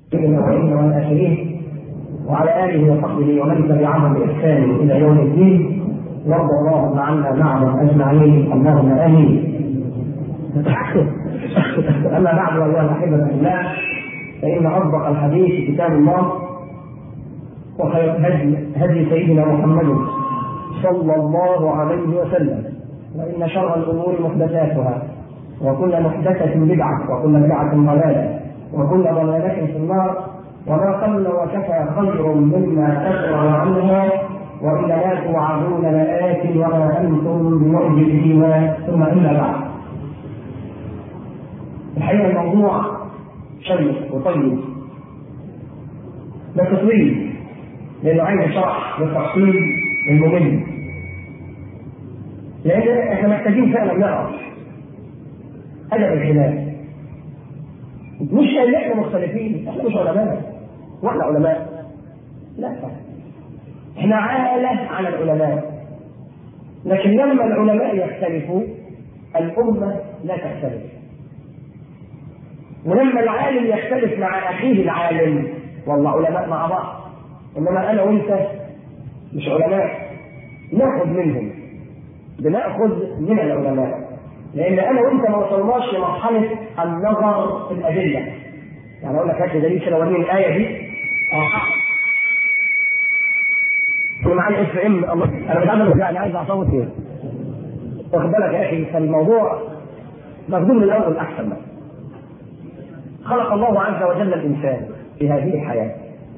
الأولين والآخرين وعلى آله وصحبه ومن تبعهم بإحسان إلى يوم الدين وارض اللهم عنا معهم أجمعين اللهم آمين. أما بعد أيها الأحبة في الله فإن أصدق الحديث كتاب الله وخير هدي هدي سيدنا محمد صلى الله عليه وسلم وإن شر الأمور محدثاتها وكل محدثة بدعة وكل بدعة ضلالة وكل ضلالة في النار وما قل وكفى خير مما كثر عنها وإن لا توعدون لآت وما أنتم بمعجزين ثم إلا بعد الحقيقة الموضوع شيق وطيب بس طويل لأنه عايز شرح بالتفصيل الممل لأن احنا محتاجين فعلا نعرف أدب الخلاف مش ان احنا مختلفين احنا مش علماء واحنا علماء لا احنا عالة على العلماء لكن لما العلماء يختلفوا الأمة لا تختلف ولما العالم يختلف مع أخيه العالم والله علماء مع بعض إنما أنا وأنت مش علماء ناخذ منهم بناخذ من العلماء لان انا وانت ما وصلناش لمرحله النظر في الادله يعني اقول لك هات دليل كده وريني الايه دي اه معايا اف ام انا بتعمل يعني عايز اصوت ايه واخد بالك يا اخي فالموضوع مخدوم من الاول احسن بقى خلق الله عز وجل الانسان في هذه الحياه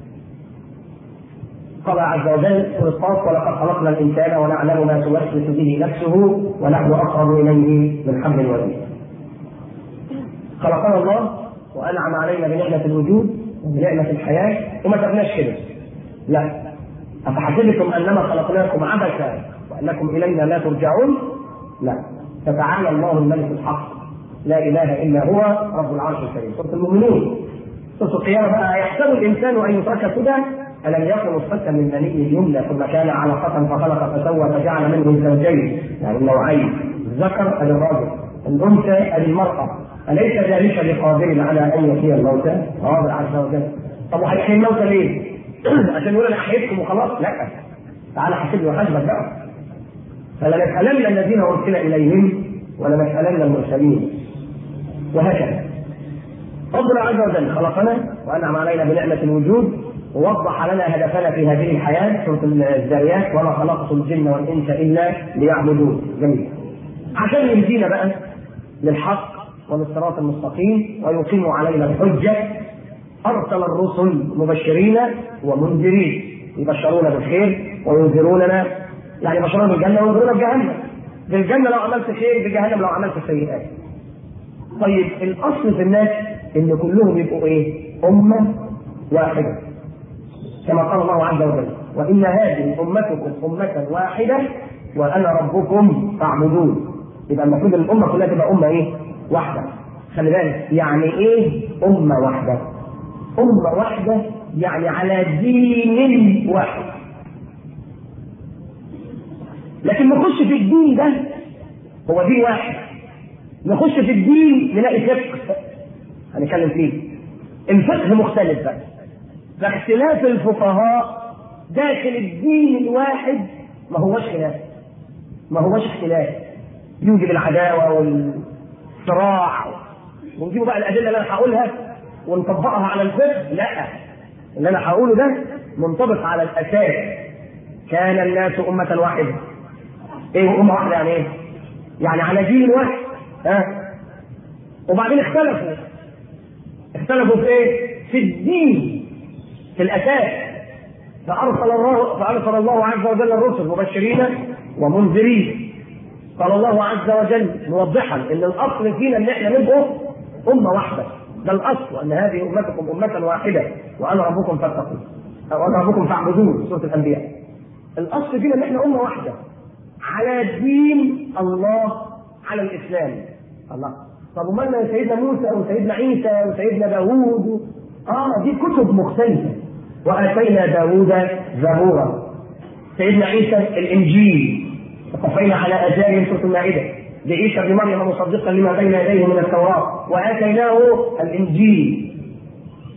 قال عز وجل في الصوت ولقد خلقنا الانسان ونعلم ما توسوس به نفسه ونحن اقرب اليه من حبل الوريد. خلقنا الله وانعم علينا بنعمه الوجود وبنعمه الحياه وما سبناش كده. لا افحسبتم انما خلقناكم عبثا وانكم الينا لا ترجعون؟ لا فتعالى الله الملك الحق لا اله الا هو رب العرش الكريم سوره المؤمنون سوره القيامه بقى يحسب الانسان ان يترك سدى ألم يكن نطفة من مني يمنى ثم كان علقة فخلق فسوى فجعل منه الزوجين يعني النوعين الذكر الراجل الأنثى المرأة أليس ذلك بقادر على أن يحيي الموتى؟ قادر عز وجل طب وهيحيي الموتى ليه؟ عشان يقول أنا أحييتكم وخلاص؟ لا تعالى حاسبني وحاسبك بقى فلنسألن الذين أرسل إليهم ولنسألن المرسلين وهكذا ربنا عز وجل خلقنا وأنعم علينا بنعمة الوجود ووضح لنا هدفنا في هذه الحياة سورة الذاريات وما خلقت الجن والإنس إلا ليعبدون جميل عشان يهدينا بقى للحق وللصراط المستقيم ويقيموا علينا الحجة أرسل الرسل مبشرين ومنذرين يبشرون بالخير وينذروننا يعني بشرون بالجنة وينذرون بجهنم بالجنة لو عملت خير بجهنم لو عملت سيئات طيب الأصل في الناس إن كلهم يبقوا إيه؟ أمة واحدة كما قال الله عز وجل وإن هذه أمتكم أمة واحدة وأنا ربكم فاعبدون يبقى المفروض الأمة كلها تبقى أمة إيه؟ واحدة خلي بالك يعني إيه أمة واحدة؟ أمة واحدة يعني على دين واحد لكن نخش في الدين ده هو دين واحد نخش في الدين نلاقي فقه هنتكلم فيه الفقه مختلف بقى فاختلاف الفقهاء داخل الدين الواحد ما هوش خلاف ما هوش اختلاف يوجب العداوة والصراع ونجيبوا بقى الأدلة اللي أنا هقولها ونطبقها على الفقه لا اللي أنا هقوله ده منطبق على الأساس كان الناس أمة واحدة إيه أمة واحدة يعني إيه؟ يعني على دين واحد ها وبعدين اختلفوا اختلفوا في إيه؟ في الدين في الاساس فارسل الله فارسل الله عز وجل الرسل مبشرين ومنذرين قال الله عز وجل موضحا ان الاصل فينا ان احنا نبقى امه واحده ده الاصل ان هذه امتكم امه واحده وانا ربكم فاتقون او انا ربكم فاعبدون سوره الانبياء الاصل فينا ان احنا امه واحده على دين الله على الاسلام الله طب ومالنا سيدنا موسى وسيدنا عيسى وسيدنا داوود اه دي كتب مختلفه واتينا داوود زبورا سيدنا عيسى الانجيل وقفينا على اجيال سوره المائده لعيسى ابن مريم مصدقا لما بين يديه من التوراه واتيناه الانجيل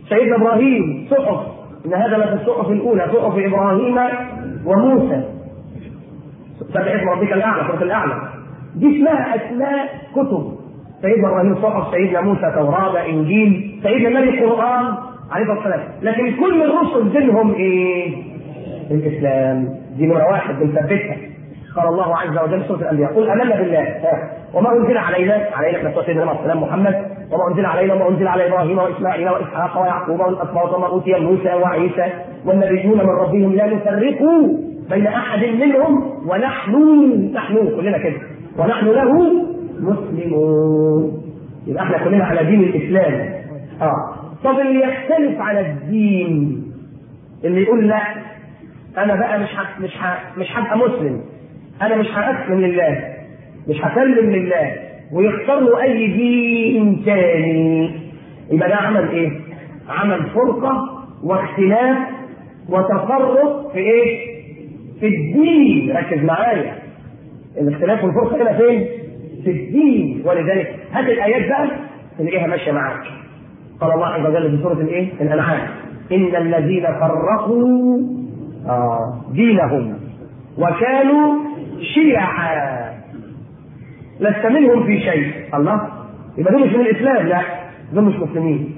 سيدنا ابراهيم صحف ان هذا لفي الصحف الاولى صحف ابراهيم وموسى سبح اسم ربك الاعلى سوره الاعلى دي اسمها اسماء كتب سيدنا ابراهيم صحف سيدنا موسى توراه انجيل سيدنا النبي القران عليه الصلاه والسلام لكن كل الرسل دينهم ايه؟ الاسلام دي نمره واحد بنثبتها قال الله عز وجل سوره الانبياء قل امنا بالله وما انزل علينا علينا احنا سيدنا محمد السلام محمد وما انزل علينا وما انزل على ابراهيم واسماعيل واسحاق ويعقوب والاسباط وما اوتي موسى وعيسى والنبيون من ربهم لا نفرق بين احد منهم ونحن نحن كلنا كده ونحن له مسلمون يبقى احنا كلنا على دين الاسلام اه طب اللي يختلف على الدين اللي يقول لا انا بقى مش ح... مش ح... مش هبقى مسلم انا مش هاسلم لله مش هسلم لله ويختار له اي دين تاني يبقى ده عمل ايه؟ عمل فرقه واختلاف وتفرق في ايه؟ في الدين ركز معايا الاختلاف والفرقه هنا فين؟ في الدين ولذلك هات الايات بقى تلاقيها ماشيه معاك قال الله عز وجل في سوره الايه؟ الانعام ان الذين فرقوا آه دينهم وكانوا شيعا لست منهم في شيء الله يبقى دول مش من الاسلام لا دول مش مسلمين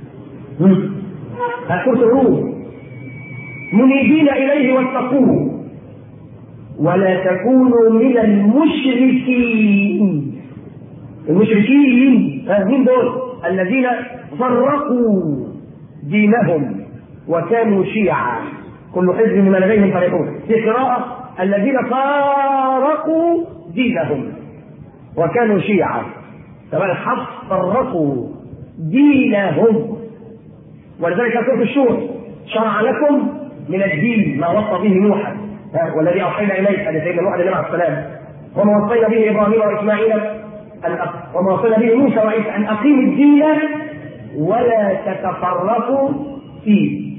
سوره الروم منيبين اليه واتقوه ولا تكونوا من المشركين المشركين آه مين دول الذين فرقوا دينهم وكانوا شيعا كل حزب بما لديهم فرحون في قراءة الذين فارقوا دينهم وكانوا شيعا كمان الحق فرقوا دينهم ولذلك سورة الشور شرع لكم من الدين ما وصى به نوحا والذي اوحينا اليك ان سيدنا نوح عليه السلام وما وصينا به ابراهيم واسماعيل أن وما وصينا به موسى وعيسى ان اقيموا الدين ولا تتفرقوا فيه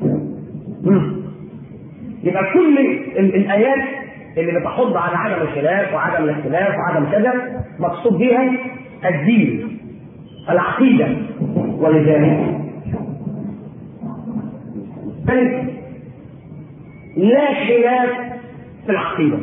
يبقى كل الايات اللي بتحض على عدم الخلاف وعدم الاختلاف وعدم كذا مقصود بها الدين العقيده ولذلك لا خلاف في العقيده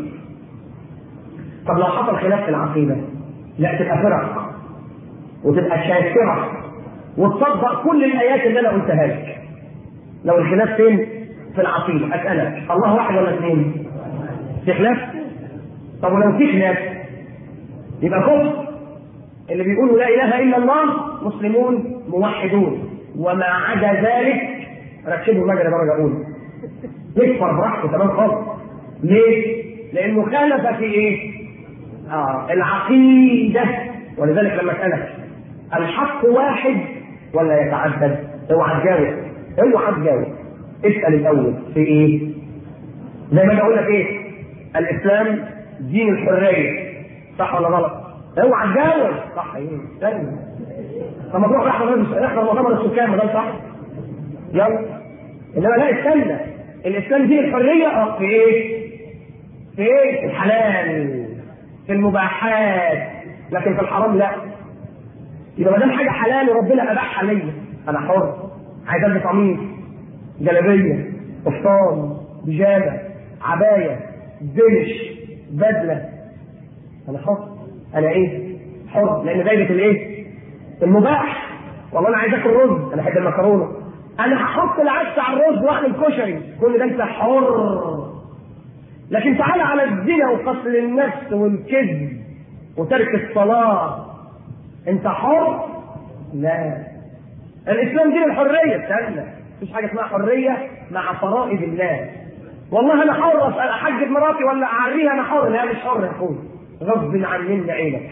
طب لو حصل خلاف في العقيده لا تبقى فرق وتبقى شاكره وتطبق كل الايات اللي انا قلتها لك لو الخلاف فين في العقيده اسالك الله واحد ولا اثنين في خلاف طب ولو في خلاف يبقى كفر اللي بيقولوا لا اله الا الله مسلمون موحدون وما عدا ذلك ركزوا المجرى درجه اولى يكفر براحته تمام خالص ليه؟ لانه خالف في ايه؟ آه العقيده ولذلك لما اسالك الحق واحد ولا يتعدد؟ اوعى تجاوب اوعى تجاوب اسال الاول في ايه؟ زي ما بقول لك ايه؟ الاسلام دين الحريه صح ولا غلط؟ اوعى تجاوب صح ايه؟ استنى طب ما تروح احضر احضر مؤتمر السكان ما ده صح؟ يلا انما لا استنى الاسلام دين الحريه اه في ايه؟ في ايه؟ الحلال في المباحات لكن في الحرام لا يبقى ما دام حاجه حلال وربنا اباحها ليا انا حر عايز البس قميص جلابيه قفطان بيجامه عبايه دنش بدله انا حر انا ايه؟ حر لان دايره الايه؟ المباح والله انا عايز اكل رز انا احب المكرونه انا هحط العدس على الرز واعمل كشري كل ده انت حر لكن تعالى على الزنا وقتل النفس والكذب وترك الصلاه انت حر لا الاسلام دين الحريه استنى مفيش حاجه اسمها حريه مع فرائض الله والله انا حر احجب مراتي ولا اعريها انا حر لا مش حر يا اخويا غصب عن من عينك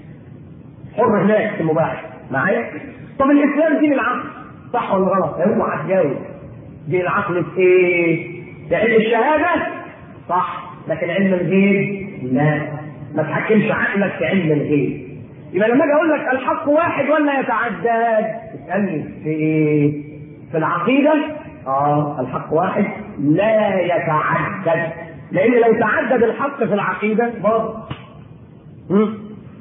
حر هناك في المباح معايا طب الاسلام دين العقل صح ولا غلط؟ اوعى تجاوب دين العقل في ايه؟ في علم الشهاده صح لكن علم الغيب لا ما تحكمش عقلك في علم الغيب يبقى لما اجي اقول لك الحق واحد ولا يتعدد اسالني في ايه؟ في العقيده اه الحق واحد لا يتعدد لان لو تعدد الحق في العقيده برضه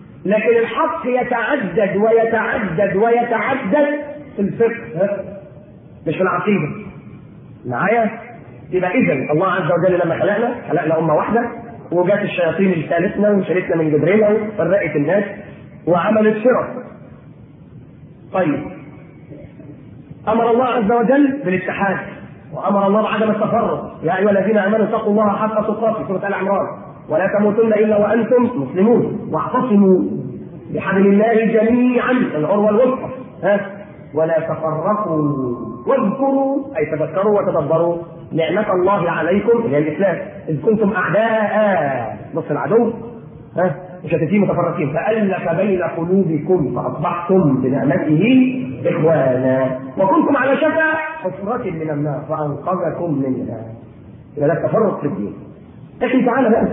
لكن الحق يتعدد ويتعدد ويتعدد في الفقه مش في العقيده معايا يبقى اذا الله عز وجل لما خلقنا خلقنا امه واحده وجات الشياطين اللي ثالثنا وشالتنا من جدرنا وفرقت الناس وعملت فرق طيب امر الله عز وجل بالاتحاد وامر الله بعدم التفرق يا ايها الذين امنوا اتقوا الله حق تقاته سوره ال عمران ولا تموتن الا وانتم مسلمون واعتصموا بحبل الله جميعا العروه الوثقى ها ولا تفرقوا واذكروا اي تذكروا وتدبروا نعمة الله عليكم هي الإسلام إذ كنتم أعداء نص العدو ها مشتتين متفرقين فألف بين قلوبكم فأصبحتم بنعمته إخوانا وكنتم على شفا حفرة من النار فأنقذكم منها إذا ده التفرق في الدين لكن تعالى بقى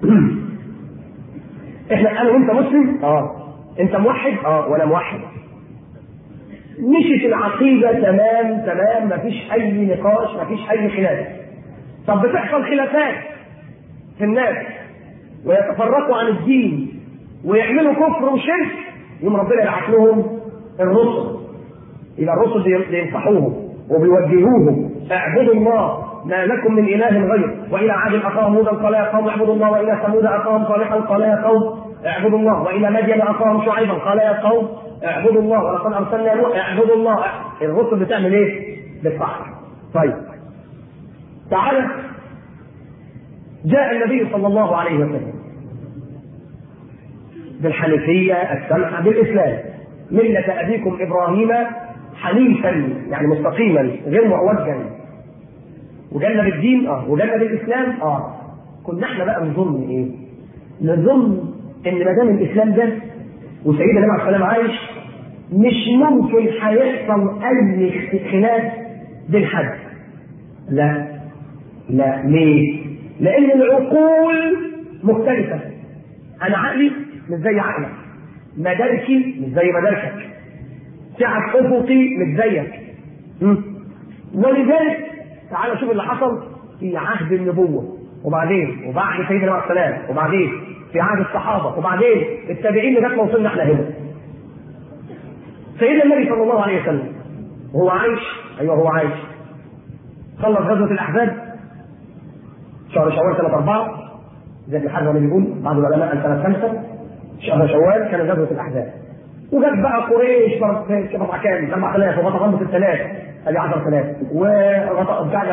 احنا انا وانت مسلم اه انت موحد اه وانا موحد مشيت العقيدة تمام تمام مفيش أي نقاش مفيش أي خلاف. طب بتحصل خلافات في الناس ويتفرقوا عن الدين ويعملوا كفر وشرك يوم ربنا يبعث لهم الرسل. يبقى الرسل بينصحوهم وبيوجهوهم اعبدوا الله ما لكم من اله غيره والى عاد اخاهم هودا قال يا قوم اعبدوا الله والى ثمود اخاهم صالحا قال يا قوم اعبدوا الله والى مدين اخاهم شعيبا قال يا قوم اعبدوا الله ولقد ارسلنا نوح اعبدوا الله الرسل بتعمل ايه؟ بتصح طيب تعالى جاء النبي صلى الله عليه وسلم بالحنيفيه السمحه بالاسلام مله ابيكم ابراهيم حنيفا يعني مستقيما غير معوجا وجنب الدين اه وجنب الاسلام اه كنا احنا بقى نظن ايه؟ نظن ان ما دام الاسلام ده وسيدنا النبي عليه السلام عايش مش ممكن هيحصل اي خلاف بين حد لا لا ليه؟ لان العقول مختلفه انا عقلي مش زي عقلك مداركي مش زي مداركك سعة افقي مش زيك ولذلك تعالى شوف اللي حصل في عهد النبوه وبعدين وبعد سيدنا عليه السلام وبعدين في عهد الصحابه وبعدين التابعين لغايه ما وصلنا احنا هنا. سيدنا النبي صلى الله عليه وسلم وهو عايش ايوه هو عايش خلص غزوه الاحزاب شهر شوال سنه اربعه زي الحاج ما بيقول بعض العلماء قال سنه خمسه شهر شوال كانت غزوه الاحزاب وجت بقى قريش ربع كام سبع آلاف وغطى في الثلاث ادي 10000 وغطى بتاع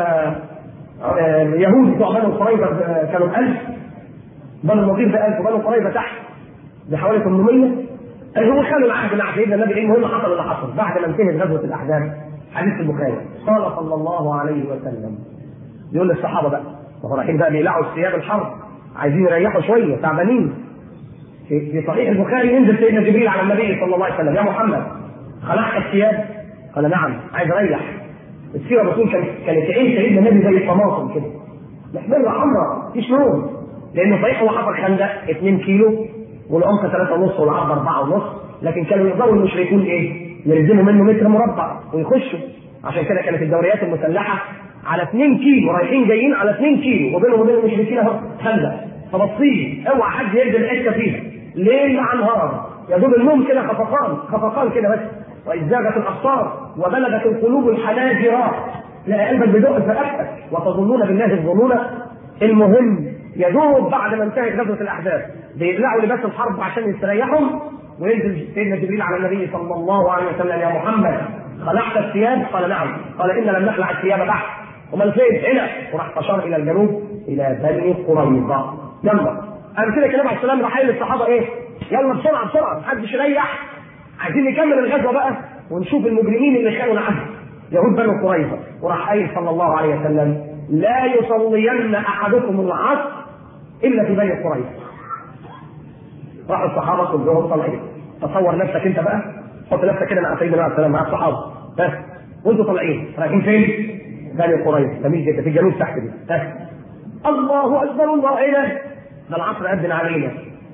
يهود بتوع بنو قريظه كانوا 1000 بنو النضير ب 1000 وبنو قريظه تحت بحوالي 800 هو خلوا العهد مع سيدنا النبي ايه المهم حصل اللي حصل بعد ما انتهت غزوه الاحزاب حديث البخاري قال صلى الله عليه وسلم يقول للصحابه بقى وهو رايحين بقى بيقلعوا ثياب الحرب عايزين يريحوا شويه تعبانين في, في صحيح البخاري ينزل سيدنا جبريل على النبي صلى الله عليه وسلم يا محمد خلعت الثياب؟ قال نعم عايز اريح السيره الرسول كانت كانت عين سيدنا النبي زي الطماطم كده محمره حمراء مفيش لون لانه صحيح هو حفر خندق 2 كيلو والعمق 3 ونص والعرض 4 ونص لكن كانوا يقدروا المشركون ايه؟ يلزموا منه متر مربع ويخشوا عشان كده كانت الدوريات المسلحه على 2 كيلو رايحين جايين على 2 كيلو وبينهم وبين المشركين اهو خندق فبصين اوعى حد ينزل حته فيها ليل مع نهار يا دوب النوم كده خفقان خفقان كده بس واذ زاغت الابصار وبلغت القلوب الحناجر لا قلبك بدق في رقبتك وتظنون بالله الظنون المهم يا دوب بعد ما انتهت غزوه الاحزاب بيقلعوا لباس الحرب عشان يستريحوا وينزل سيدنا جبريل على النبي صلى الله عليه وسلم يا محمد خلعت الثياب؟ قال نعم قال ان لم نخلع الثياب بعد امال فين؟ هنا وراح اشار الى الجنوب الى بني قريظه يلا قام كده النبي عليه السلام راح قايل للصحابه ايه؟ يلا بسرعه بسرعه محدش يريح عايزين نكمل الغزوه بقى ونشوف المجرمين اللي خانوا العهد يهود بنو قريظه وراح قايل صلى الله عليه وسلم لا يصلين احدكم العصر الا في بني قريظه راحوا الصحابه كلهم طالعين تصور نفسك انت بقى حط نفسك كده مع سيدنا عليه السلام مع الصحابه ها وانتوا طالعين رايحين فين؟ بني قريظه جميل جدا في الجنوب تحت دي ها الله اكبر الله ايه ده؟ ده العصر اذن علينا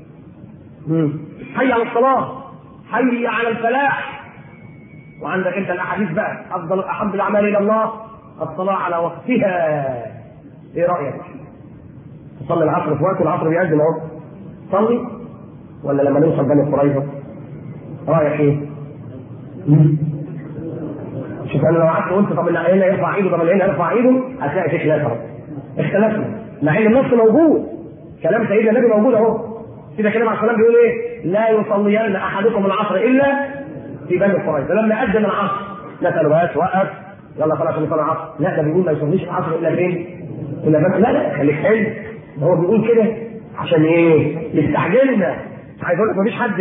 حي على الصلاه حي على الفلاح وعندك انت الاحاديث بقى افضل احب الاعمال الى الله الصلاه على وقتها ايه رايك؟ تصلي العصر في وقت العصر بيأذن اهو صلي ولا لما نوصل بني قريظه رايك ايه؟ شوف انا لو قعدت قلت طب اللي هنا يرفع ايده طب اللي هنا يرفع ايده هتلاقي في خلاف اهو اختلفنا مع ان النص موجود كلام سيدنا النبي موجود اهو سيدنا كريم عليه السلام بيقول ايه؟ لا يصلين احدكم العصر الا في بني قريظه لما اذن العصر نسال بس وقف يلا خلاص نصلي العصر لا ده بيقول ما يصليش العصر الا فين؟ الا بس لا لا خليك حلو هو بيقول كده عشان ايه؟ يستعجلنا عايز اقول لك مفيش حد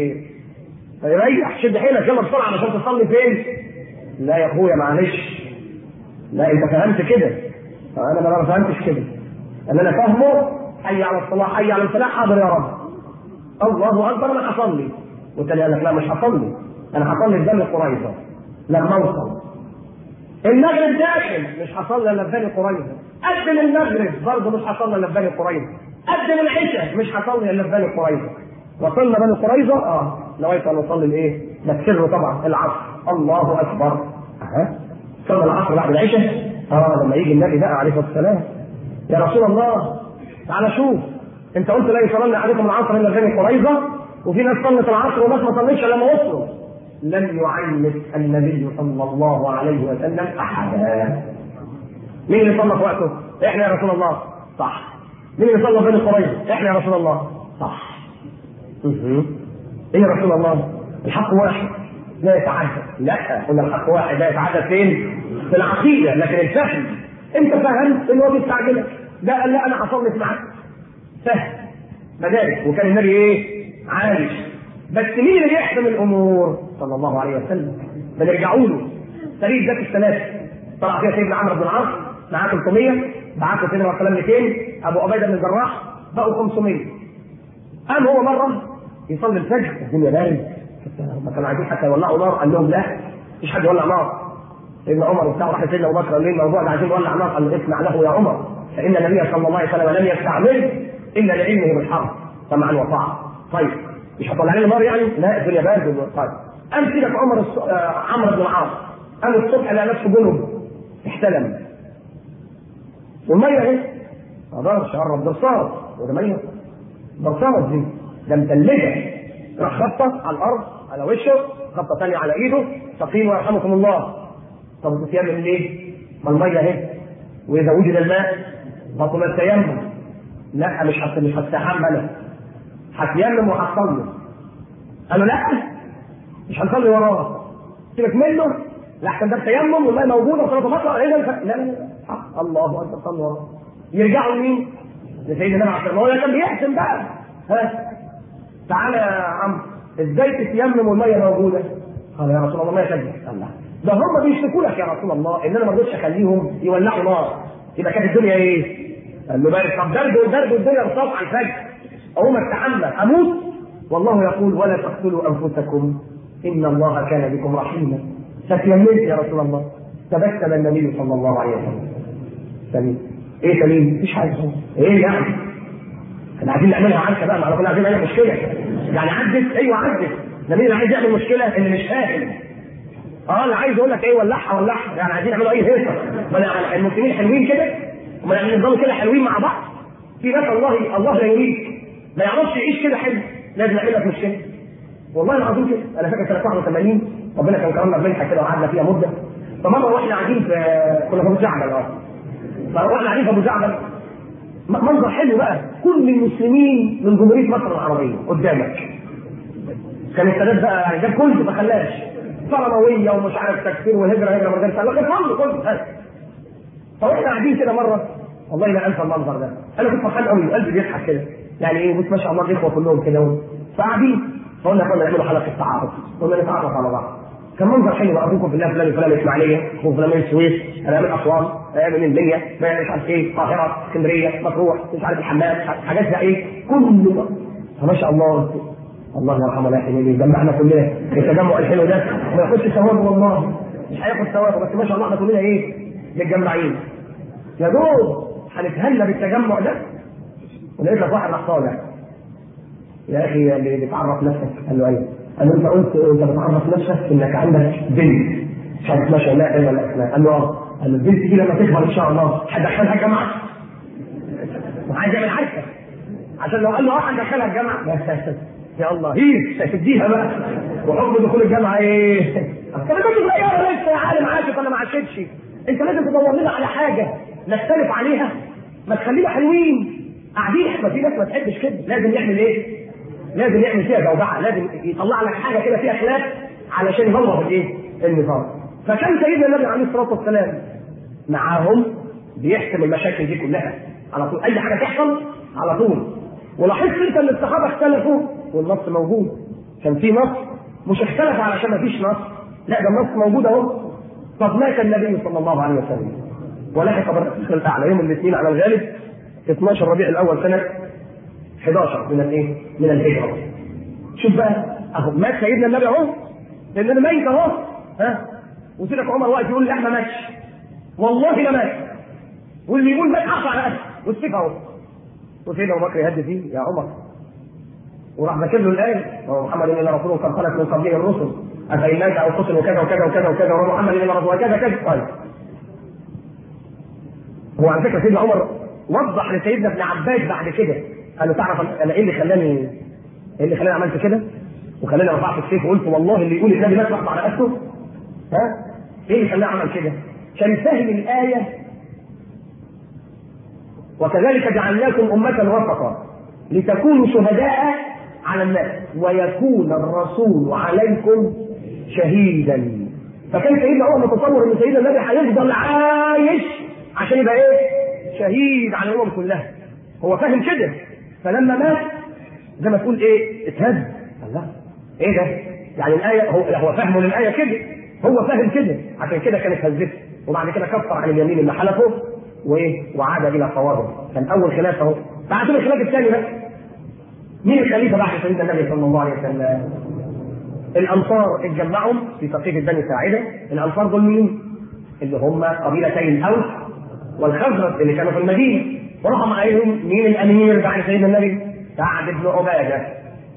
يريح شد حيلك يلا بسرعه عشان تصلي فين؟ لا يا اخويا معلش لا انت فهمت كده انا ما فهمتش كده اللي انا فاهمه حي على الصلاه حي على الفلاح حاضر يا رب الله اكبر انا هصلي والتاني قال لك لا مش هصلي انا هصلي في بني قريظه لما اوصل المغرب داخل مش هصلي الا في بني قريظه قدم المغرب برضه مش هصلي الا في بني قريظه قدم العشاء مش هصلي الا في بني قريظه وصلنا بني قريظه اه نويت ان اصلي الايه؟ ده سر طبعا العصر الله اكبر اها صلى العصر بعد العشاء اه لما يجي النبي بقى عليه الصلاه والسلام يا رسول الله تعالى شوف انت قلت لا يصلي عليكم العصر الا بني قريظه وفي ناس صلت العصر وناس ما صلتش لما وصلوا لم يعنف النبي صلى الله عليه وسلم احدا مين اللي صلى في وقته؟ احنا يا رسول الله صح مين اللي صلى بني قريظه؟ احنا يا رسول الله صح ايه يا رسول الله؟ الحق واحد لا يتعدى لا قلنا الحق واحد لا يتعدى فين؟ في العقيده لكن الفهم انت فهمت ان هو بيستعجلك ده قال لا انا هصلي معاك فهم مدارك وكان النبي ايه؟ عارف بس مين اللي يحسم الامور؟ صلى الله عليه وسلم بنرجعوا له سرير ذات الثلاثه طلع فيها سيدنا عمرو بن العاص معاه 300 بعت له سيدنا وسلم 200 ابو عبيده بن الجراح بقوا 500 قام هو مره يصلي الفجر الدنيا بارد ما كانوا عايزين حتى يولعوا نار قال لهم لا مفيش حد يولع نار سيدنا عمر وبتاع راح سيدنا ابو بكر قال لي الموضوع ده عايزين نولع نار قال له اسمع له يا عمر فان النبي صلى الله عليه وسلم لم يستعمله الا لعلمه بالحرب سمعا وطاعه طيب مش هطلع لنا نار يعني؟ لا الدنيا بارد طيب قام سيدك عمر الص... آه عمرو بن العاص قام الصبح لقى نفسه جنب احتلم والميه اهي ما اقدرش اقرب درصاد وده ميه درصاد دي ده متلجه راح خبطه على الارض على وشه خبطه ثانيه على ايده تقيم ويرحمكم الله طب بتيمم ليه؟ ما الميه اهي واذا وجد الماء بطل التيمم لا مش حت... مش هستحمى انا هتيمم وهتصلي قالوا لا مش هنصلي وراه سيبك منه لا احسن ده التيمم والماء موجوده وصلاه مطلع ايه ده لا لا لا الله اكبر صلي وراه يرجعوا لمين؟ لسيدنا النبي عليه الصلاه والسلام كان بيحسن بقى ها تعالى يا عم ازاي تتيمم والميه موجوده؟ قال يا رسول الله ما يشجع قال لا ده هم بيشتكوا لك يا رسول الله ان انا ما رضيتش اخليهم يولعوا نار يبقى كانت الدنيا ايه؟ قال له بارد طب برد برد الدنيا رصاص على الفجر اقوم اتحمل اموت والله يقول ولا تقتلوا انفسكم ان الله كان بكم رحيما فتيممت يا رسول الله تبسم النبي صلى الله عليه وسلم سليم ايه سليم؟ مفيش حاجه ايه يعني؟ احنا عايزين نعملها عركه بقى ما كنا عايزين نعمل مشكله يعني عدت ايوه عدت ده مين اللي عايز يعمل مشكله اللي مش فاهم اه اللي عايز يقول لك ايه ولعها ولعها يعني عايزين يعملوا اي هيصه ما المسلمين حلوين كده وما يفضلوا كده حلوين مع بعض في ناس الله الله لا يريد ما يعرفش يعيش كده حلو لازم يعمل لك مشكله والله العظيم كده انا فاكر سنه 81 ربنا كان كرمنا بمنحه كده وقعدنا فيها مده فمره واحنا قاعدين في كنا في ابو زعبل اه فاحنا قاعدين في ابو زعبل منظر حلو بقى كل المسلمين من جمهوريه مصر العربيه قدامك كان السادات بقى يعني جاب كله ما خلاش فرمويه ومش عارف تكفير والهجره هجره ما جابش لكن كله كله فاحنا قاعدين كده مره والله لا انسى المنظر ده انا كنت فرحان قوي قلبي بيضحك كده يعني ايه بص ما شاء الله الاخوه كلهم كده فقاعدين فقلنا كنا نعملوا حلقه تعارف قلنا نتعرف على بعض كان منظر حلو ابوكم في الله فلان فلان الاسماعيليه اخوكم فلان من السويس انا من اسوان انا من المنيا مش عارف ايه القاهره اسكندريه مطروح مش عارف الحمام حاجات زي ايه كله فما شاء الله الله يرحمه لا يحيي يجمعنا كلنا التجمع الحلو ده ما ياخدش ثواب والله مش هياخد ثواب بس ما شاء الله احنا كلنا ايه متجمعين يا دوب هنتهنى بالتجمع ده ولقيت لك واحد راح طالع يا اخي اللي بتعرف نفسك قال له ايوه قال له انت قلت انت بتعرف نفسك انك عندك بنت مش عارف ما شاء الله ايه ولا اسمها قال له اه قال له البنت دي لما تكبر ان شاء الله هدخلها الجامعه وعايز يعمل عركه عشان لو قال له اه هندخلها الجامعه يا الله هي تديها بقى وحكم دخول الجامعه ايه؟ طب انت صغيره لسه يا عالم عاشق ولا ما عاشقش انت لازم تدور لنا على حاجه نختلف عليها ما تخلينا حلوين قاعدين احنا في ناس ما تحبش كده لازم يعمل ايه؟ لازم يعمل فيها جوجعه لازم يطلع لك حاجه كده فيها خلاف علشان يبوظ الايه؟ النظام فكان سيدنا النبي عليه الصلاه والسلام معاهم بيحسم المشاكل دي كلها على طول اي حاجه تحصل على طول ولاحظت انت ان الصحابه اختلفوا والنص موجود كان في نص مش اختلف علشان ما فيش نص لا ده النص موجود اهو طب مات النبي صلى الله عليه وسلم ولحق بالرفيق الاعلى يوم الاثنين على الغالب 12 ربيع الاول سنه 11 من الايه؟ من الهجره. شوف بقى اهو مات سيدنا النبي اهو لان انا ميت اهو ها وسيدك عمر واقف يقول لا ما ماتش والله ما مات واللي يقول مات حق على قده والسيف اهو وسيدنا ابو بكر يهدي فيه يا عمر وراح ذاكر له الايه هو محمد الا رسول قد خلت من قبله الرسل افان مات او قتل وكذا وكذا وكذا وكذا ومحمد الا رسول وكذا كذا طيب هو على فكره سيدنا عمر وضح لسيدنا ابن عباس بعد كده قال له تعرف انا ايه اللي خلاني ايه اللي خلاني عملت كده؟ وخلاني رفعت السيف وقلت والله اللي يقول النبي مات على قده ها؟ ايه اللي خلاني اعمل كده؟ كان فاهم الايه وكذلك جعلناكم أمة وسطا لتكونوا شهداء على الناس ويكون الرسول عليكم شهيدا فكان سيدنا عمر متصور ان سيدنا النبي هيفضل عايش عشان يبقى ايه؟ شهيد على الامم كلها هو فاهم كده فلما مات زي ما تقول ايه؟ اتهز الله ايه ده؟ يعني الايه هو هو فهمه للايه كده هو فاهم كده عشان كده كانت هزته وبعد كده كفر عن اليمين اللي حلفه وايه؟ وعاد الى صوابه كان اول خلاف اهو بعد الخلاف الثاني بقى مين الخليفه بعد سيدنا النبي صلى الله عليه وسلم؟ الانصار اتجمعوا في سقيفه بني ساعده، الانصار دول مين؟ اللي هم قبيلتي الاوس والخزرج اللي كانوا في المدينه، وراحوا معاهم مين الامير بعد سيدنا النبي؟ سعد بن عباده.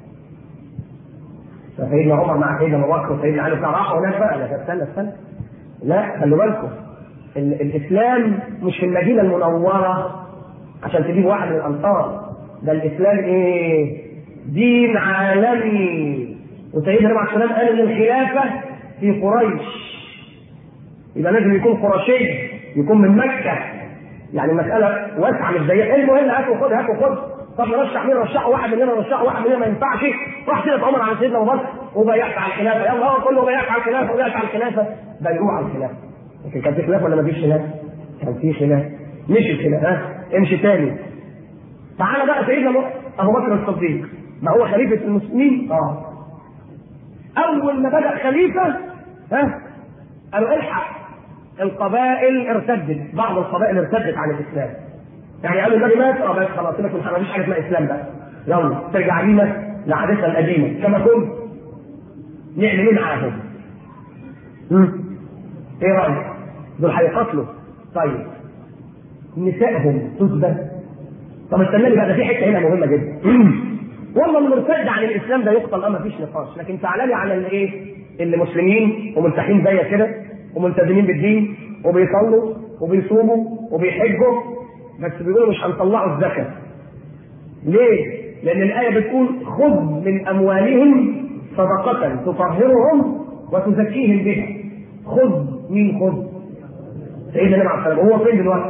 فسيدنا عمر مع سيدنا ابو بكر وسيدنا علي بتاع راحوا هناك بقى لا استنى استنى لا خلوا بالكم ال- الاسلام مش في المدينه المنوره عشان تجيب واحد من الانصار ده الاسلام ايه؟ دين عالمي وسيدنا النبي عليه السلام قال ان الخلافه في قريش يبقى لازم يكون قرشي يكون من مكه يعني المساله واسعه مش زي المهم هات وخد هات وخد طب نرشح مين رشحوا واحد مننا رشحوا واحد مننا ما ينفعش راح سيدنا عمر على سيدنا ابو بكر وبايعت على الخلافه يلا هو كله بايعت على الخلافه وبايعت على الخلافه بايعوه على الخلافه لكن كان في خلاف ولا ما فيش خلاف؟ كان في خلاف مشي الخلاف ها امشي تاني تعالى بقى سيدنا ابو بكر الصديق ما هو خليفه المسلمين اه اول ما بدا خليفه ها قالوا الحق القبائل ارتدت بعض القبائل ارتدت عن الاسلام يعني قالوا النبي مات اه بس خلاص سيبك من ما فيش حاجه اسمها اسلام بقى يلا ترجع بينا لعادتنا القديمه كما كنت نعمل ايه معاهم؟ مم. ايه رايك؟ دول هيقاتلوا طيب نسائهم تثبت طب استنى لي بقى ده في حته هنا مهمه جدا والله المرتد عن الاسلام ده يقتل اه مفيش نقاش لكن تعالى لي على الايه؟ اللي مسلمين وملتحين زيك كده وملتزمين بالدين وبيصلوا وبيصوموا وبيحجوا بس بيقولوا مش هنطلعوا الزكاه ليه؟ لأن الآية بتقول خذ من أموالهم صدقة تطهرهم وتزكيهم بها. خذ مين خذ؟ سيدنا النبي عليه الصلاة هو فين دلوقتي؟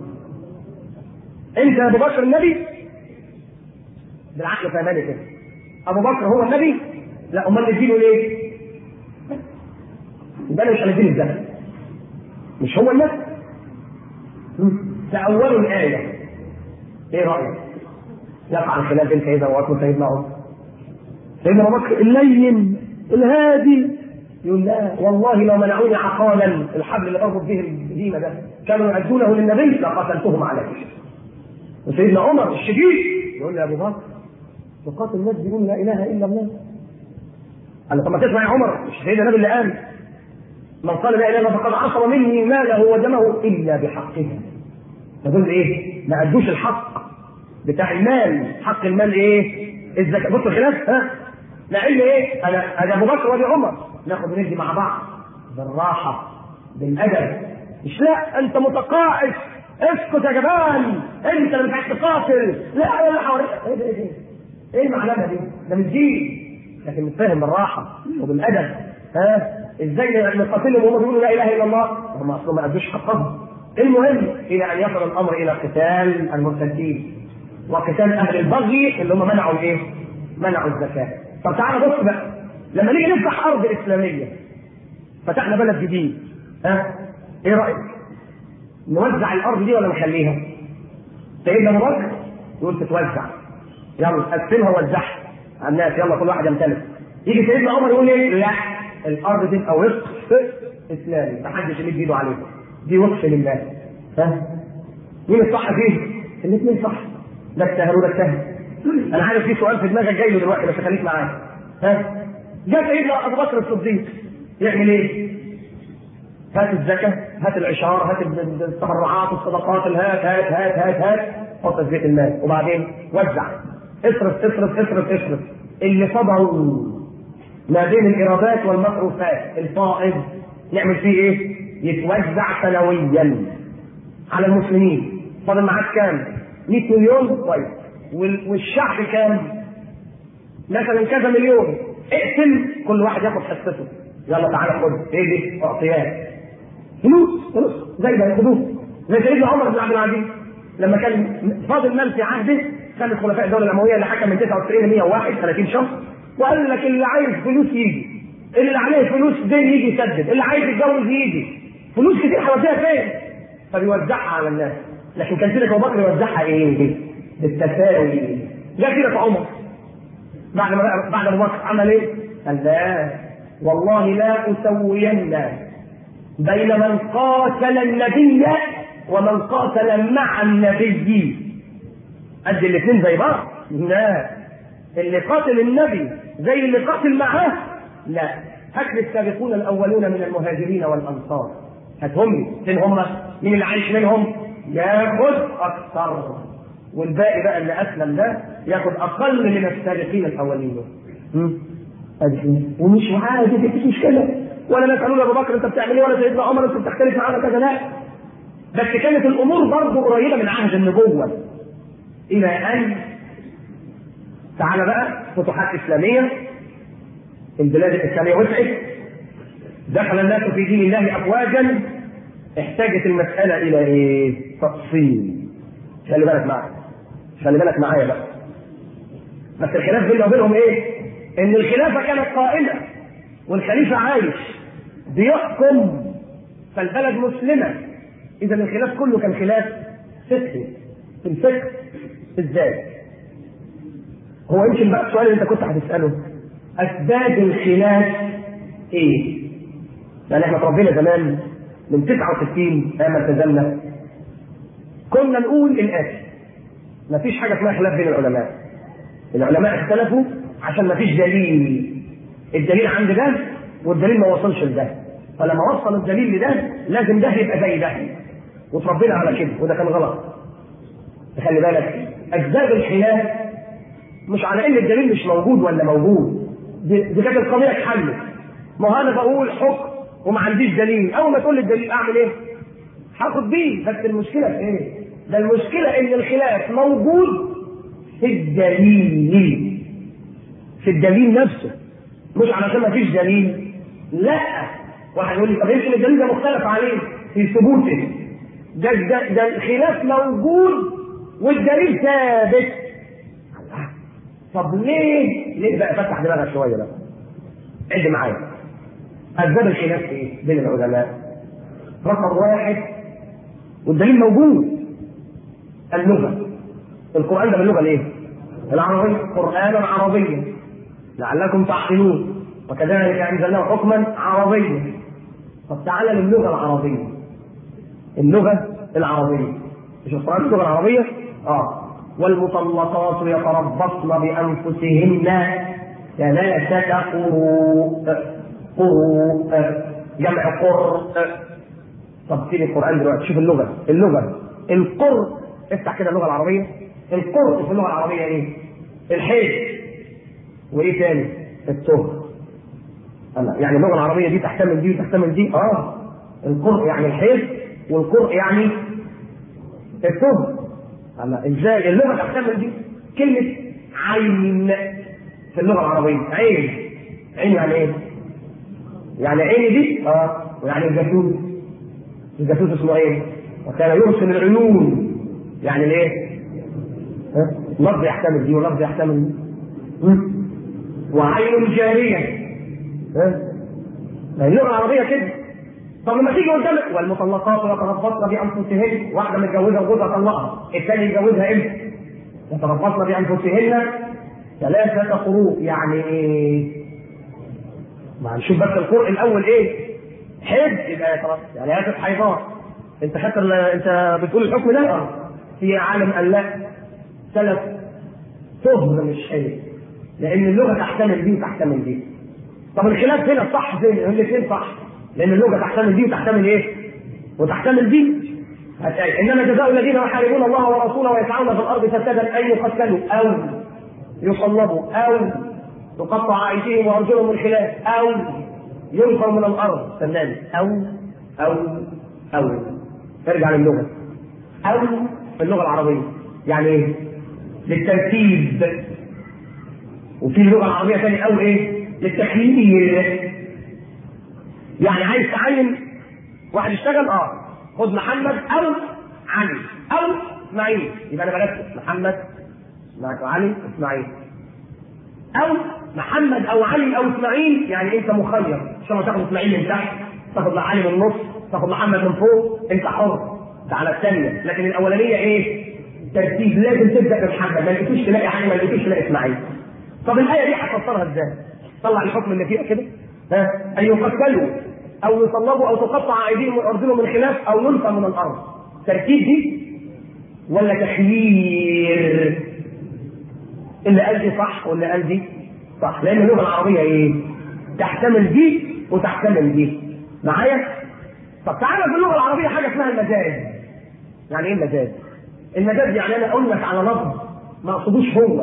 أنت يا أبو بكر النبي؟ بالعقل فهماني كده. أبو بكر هو النبي؟ لا أمال نديله ليه؟ يبقى أنا مش هنديله الزكاة. مش هو النبي؟ تأولوا الآية. إيه رأيك؟ يقع الخلاف بين سيدنا ابو بكر وسيدنا عمر. سيدنا ابو بكر اللين الهادي يقول لا والله لو منعوني عقالا الحبل اللي بربط به الهيمه ده كانوا يؤدونه للنبي لقاتلتهم عليه. وسيدنا عمر الشديد يقول يا ابو بكر تقاتل الناس بيقول لا اله الا الله. قال له طب ما تسمع يا عمر مش سيدنا النبي اللي قال من قال لا اله الا الله فقد عصم مني ماله ودمه الا بحقه. فدول ايه؟ ما ادوش الحق بتاع المال حق المال ايه؟ الزكاه بص الخلاف ها؟ لان ايه؟ انا انا ابو بكر وابي عمر ناخد وندي مع بعض بالراحه بالادب مش لا انت متقاعس اسكت يا جبان انت اللي مش تقاتل لا انا حواليك ايه ده ايه ده؟ ايه المعلمه دي؟ ده مش دين لكن نتفاهم بالراحه وبالادب ها ازاي نقاتلهم وهم بيقولوا لا اله الا الله هم اصلا ما ادوش حقهم المهم الى ان يصل الامر الى قتال المرتدين وقتال اهل البغي اللي هم منعوا الايه؟ منعوا الزكاه طب تعالى بص بقى لما نيجي نفتح ارض اسلاميه فتحنا بلد جديد ها ايه رايك؟ نوزع الارض دي ولا نخليها؟ سيدنا ابو بكر يقول تتوزع يلا قسمها ووزعها على الناس يلا كل واحد يمتلك يجي سيدنا عمر يقول ايه؟ لا الارض تبقى وقف اسلامي محدش يمد ايده عليها دي وقف لله ها مين الصح فيه؟ الاثنين صح ده اجتهد وده اجتهد انا عارف في سؤال في دماغك جاي له دلوقتي بس خليك معايا ها جاء سيدنا ابو بكر الصديق يعمل ايه؟ هات الزكاة هات العشار هات التبرعات الصدقات الهات هات هات هات هات حط في بيت المال وبعدين وزع اصرف اصرف اصرف اصرف اللي صبروا ما بين الايرادات والمصروفات الفائض نعمل فيه ايه؟ يتوزع سنويا على المسلمين فاضل معاك كام؟ 100 مليون طيب والشعب كام؟ مثلا كذا مليون اقسم كل واحد ياخد حصته يلا تعالى خد ايه دي؟ اعطيات فلوس فلوس زي ده ياخدوه زي سيدنا عمر بن عبد العزيز لما كان فاضل مال في عهده كان الخلفاء الدوله الامويه اللي حكم من 99 ل 101 30 شهر وقال لك اللي عايز فلوس يجي اللي عليه فلوس دين يجي يسدد اللي عايز يتجوز يجي فلوس كتير هوديها فين؟ فبيوزعها على الناس لكن كان سيدنا ابو بكر يوزعها ايه؟ بالتساوي جاء كده عمر بعد ما بعد ابو بكر عمل ايه؟ قال لا والله لا اسوين بين من قاتل النبي ومن قاتل مع النبي ادي الاثنين زي بعض لا اللي قاتل النبي زي اللي قاتل معاه لا هات لي السابقون الاولون من المهاجرين والانصار هاتهم لي فين هم مين اللي عايش منهم ياخذ اكثر والباقي بقى اللي اسلم ده ياخذ اقل من السابقين الاولين ومش عادي مفيش مشكله ولا ناس قالوا ابو بكر انت بتعمل ايه ولا سيدنا عمر انت بتختلف معانا كذا لا بس كانت الامور برضه قريبه من عهد النبوه الى ان تعالى بقى فتوحات اسلاميه البلاد الاسلاميه وسعت دخل الناس في دين الله افواجا احتاجت المساله الى ايه؟ تفصيل خلي بالك معايا خلي بالك معايا بقى بس الخلاف بيننا وبينهم ايه؟ ان الخلافه كانت قائمه والخليفه عايش بيحكم فالبلد مسلمه اذا الخلاف كله كان خلاف فقهي في الفقه ازاي؟ هو يمكن بقى السؤال اللي انت كنت هتساله اسباب الخلاف ايه؟ يعني احنا اتربينا زمان من 69 ايام ما التزمنا كنا نقول الاتي مفيش حاجه اسمها خلاف بين العلماء العلماء اختلفوا عشان مفيش دليل الدليل عند ده والدليل ما وصلش لده فلما وصل الدليل لده لازم ده يبقى زي ده وتربينا على كده وده كان غلط خلي بالك اسباب الخلاف مش على ان الدليل مش موجود ولا موجود دي, دي كانت القضيه اتحلت ما هو انا بقول حكم وما عنديش دليل اول ما تقول لي الدليل اعمل ايه؟ هاخد بيه بس المشكله في ايه؟ ده المشكله ان الخلاف موجود في الدليل في الدليل نفسه مش علشان ما فيش دليل لا واحد يقول لي طب يمكن الدليل ده مختلف عليه في ثبوته ده ده, ده الخلاف موجود والدليل ثابت طب ليه؟ ليه بقى فتح دماغك شويه بقى عد معايا اسباب الخلاف ايه بين العلماء؟ رقم واحد والدليل موجود اللغه القران ده باللغه الايه؟ العربيه قرانا عربيا لعلكم تعقلون وكذلك انزلناه حكما عربيا طب تعالى للغه العربيه اللغه العربيه مش القران اللغه العربيه؟ اه والمطلقات يتربصن بانفسهن ثلاثه قروء قروء جمع قر طب سيب القران دلوقتي شوف اللغه اللغه القر افتح كده اللغه العربيه القر في اللغه العربيه ايه؟ الحيض وايه تاني؟ الطهر يعني اللغه العربيه دي تحتمل دي وتحتمل دي اه القرء يعني الحيض والقرء يعني الطهر هلا ازاي اللغه تحتمل دي كلمه عين في اللغه العربيه عين عين يعني ايه؟ يعني عيني دي اه ويعني الجاسوس الجاسوس اسمه ايه؟ وكان يرسل العيون يعني الايه؟ ها؟ لفظ يحتمل دي ولفظ يحتمل دي م? وعين جارية ها؟ ما هي اللغة العربية كده طب لما تيجي قدامك والمطلقات يتربصن بانفسهن واحده متجوزه وجوزها طلقها الثاني يتجوزها امتى؟ يتربصن بانفسهن ثلاثة قروء يعني ايه؟ ما هنشوف بس القرء الاول ايه؟ حد يبقى خلاص يعني هاتف حيضات انت خدت ال- انت بتقول الحكم ده؟ اه في عالم قال لا ثلاث طهر مش حلو لان اللغه تحتمل دي وتحتمل دي طب الخلاف هنا صح فين؟ الاثنين صح لان اللغه تحتمل دي وتحتمل ايه؟ وتحتمل دي هتلاقي انما جزاء الذين يحاربون الله ورسوله ويسعون في الارض فسادا ان يقتلوا او يصلبوا او تقطع ايديهم وارجلهم من خلاف او ينفوا من الارض فنان او او او ارجع للغه او في اللغه العربيه يعني ايه؟ للترتيب وفي اللغه العربيه ثاني او ايه؟ للتخيير يعني عايز تعين واحد يشتغل اه خد محمد او علي او اسماعيل يبقى انا برتب محمد معك علي اسماعيل او محمد او علي او اسماعيل يعني انت مخير ان شاء الله تاخد اسماعيل من تحت تاخد علي من النص تاخد محمد من فوق انت حر ده على الثانيه لكن الاولانيه ايه؟ ترتيب لازم تبدا بمحمد ما لقيتوش تلاقي علي ما لقيتوش تلاقي اسماعيل طب الايه دي هتفسرها ازاي؟ طلع الحكم اللي فيها كده ها ان يقتلوا او يصلبوا او تقطع ايديهم وارجلهم من خلاف او ينفى من الارض ترتيب دي ولا تخيير اللي قال دي صح واللي قال دي صح لان اللغه العربيه ايه تحتمل دي وتحتمل دي معايا طب تعالى في اللغه العربيه حاجه اسمها المجاز يعني ايه المجاز المجاز يعني انا اقول لك على لفظ ما اقصدوش هو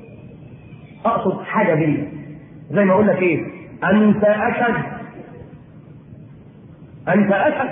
اقصد حاجه بيه زي ما اقول لك ايه انت اسد انت اسد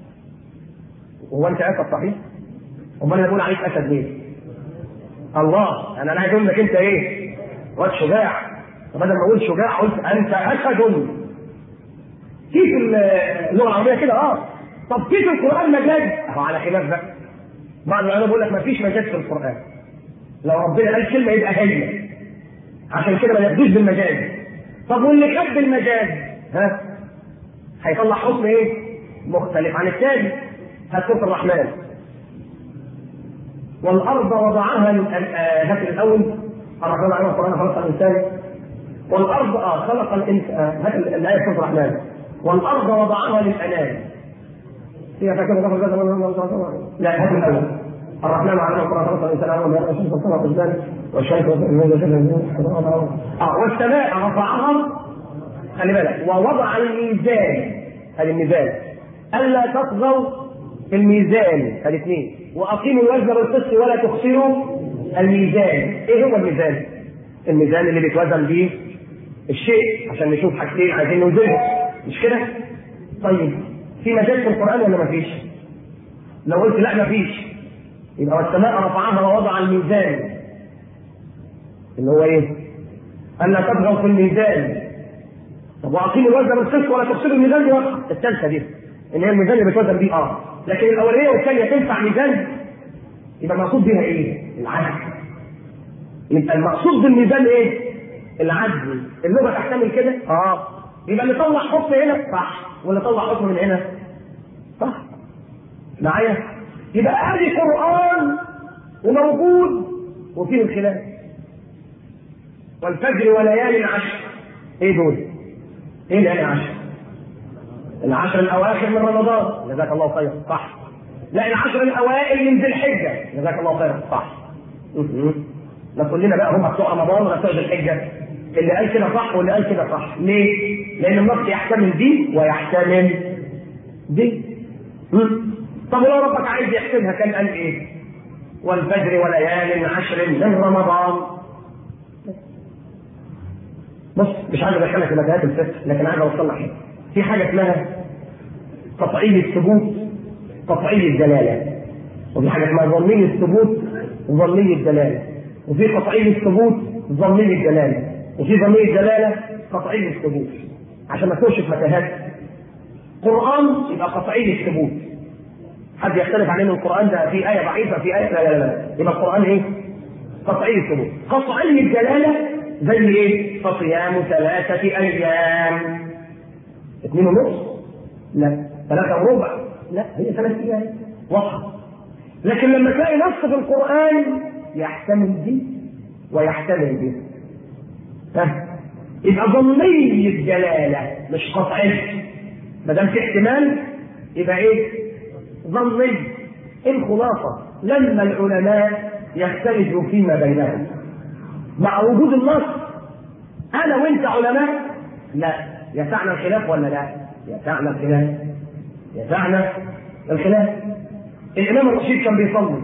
هو انت اسد صحيح امال انا بقول عليك اسد ليه الله انا عايز اقول لك انت ايه واد شجاع فبدل ما اقول شجاع قلت انت اسد كيف اللغه العربيه كده اه طب كيف القران مجاز اهو على خلاف بقى بعض العلماء بيقول لك ما فيش مجاز في القران لو ربنا قال كلمه يبقى هي عشان كده ما ياخدوش بالمجاز طب واللي خد بالمجاز ها هيطلع حكم ايه مختلف عن الثاني هات سوره الرحمن والارض وضعها هات الاول الرحمن عليه القران خلق الانسان والارض اه خلق الانسان هات الايه سوره الرحمن والارض وضعها للانام فيها فاكر غفر لا هات الاول الرحمن عليه القران خلق الانسان اول ما الشمس طلعت الجبال والشمس اه والسماء رفعها خلي بالك ووضع الميزان هذه الميزان الا تطغوا في الميزان هذه اثنين واقيموا الوزن بالقسط ولا تخسروا الميزان ايه هو الميزان الميزان اللي بيتوزن به الشيء عشان نشوف حاجتين عايزين نوزنهم مش كده طيب في مجال في القران ولا ما فيش لو قلت لا ما فيش يبقى والسماء رفعها ووضع الميزان اللي هو ايه الا تطغوا في الميزان طب واقيموا الوزن بالقسط ولا تخسروا الميزان دي واضحه الثالثه دي ان هي الميزان اللي بتوزن بيه اه لكن الاولانيه والثانيه تنفع ميزان يبقى المقصود بها ايه؟ العدل يبقى المقصود بالميزان ايه؟ العدل اللغه تحتمل كده؟ اه يبقى اللي طلع حكم هنا صح واللي طلع حكم من هنا صح معايا؟ يبقى ادي قران وموجود وفيه الخلاف والفجر وليالي عشر ايه دول؟ ايه ليالي عشر؟ العشر الاواخر من رمضان جزاك الله خيرا صح لا العشر الاوائل من ذي الحجه جزاك الله خيرا صح لا كلنا بقى هم بتوع رمضان ولا بتوع ذي الحجه اللي قال كده صح واللي قال كده صح ليه؟ لان النص يحتمل دي ويحتمل دي طب ولو ربك عايز يحسبها كان قال ايه؟ والفجر وليال عشر من رمضان بص مش عايز ادخلك في مجالات الفقه لكن عايز اوصل لك في حاجه اسمها قطعي الثبوت قطعي الدلاله وفي حاجه اسمها ظني الثبوت ظني الدلاله وفي قطعي الثبوت ظني الدلاله وفي ظني الدلاله قطعي الثبوت عشان ما تخش في متاهات قران يبقى قطعي الثبوت حد يختلف عليه ان القران ده في ايه ضعيفه في ايه لا لا لا يبقى القران ايه؟ قطعي الثبوت قطعي الدلاله زي ايه؟ فصيام ثلاثه ايام اثنين ونص لا ثلاثه وربع لا هي ثلاث ايام واضحه لكن لما تلاقي نص في القران يحتمل دي ويحتمل دي ها يبقى ظني الدلاله مش قطعي ما دام في احتمال يبقى ايه؟ ظني الخلاصه لما العلماء يختلفوا فيما بينهم مع وجود النص انا وانت علماء لا يسعنا الخلاف ولا لا؟ يسعنا الخلاف يسعنا الخلاف الامام الرشيد كان بيصلي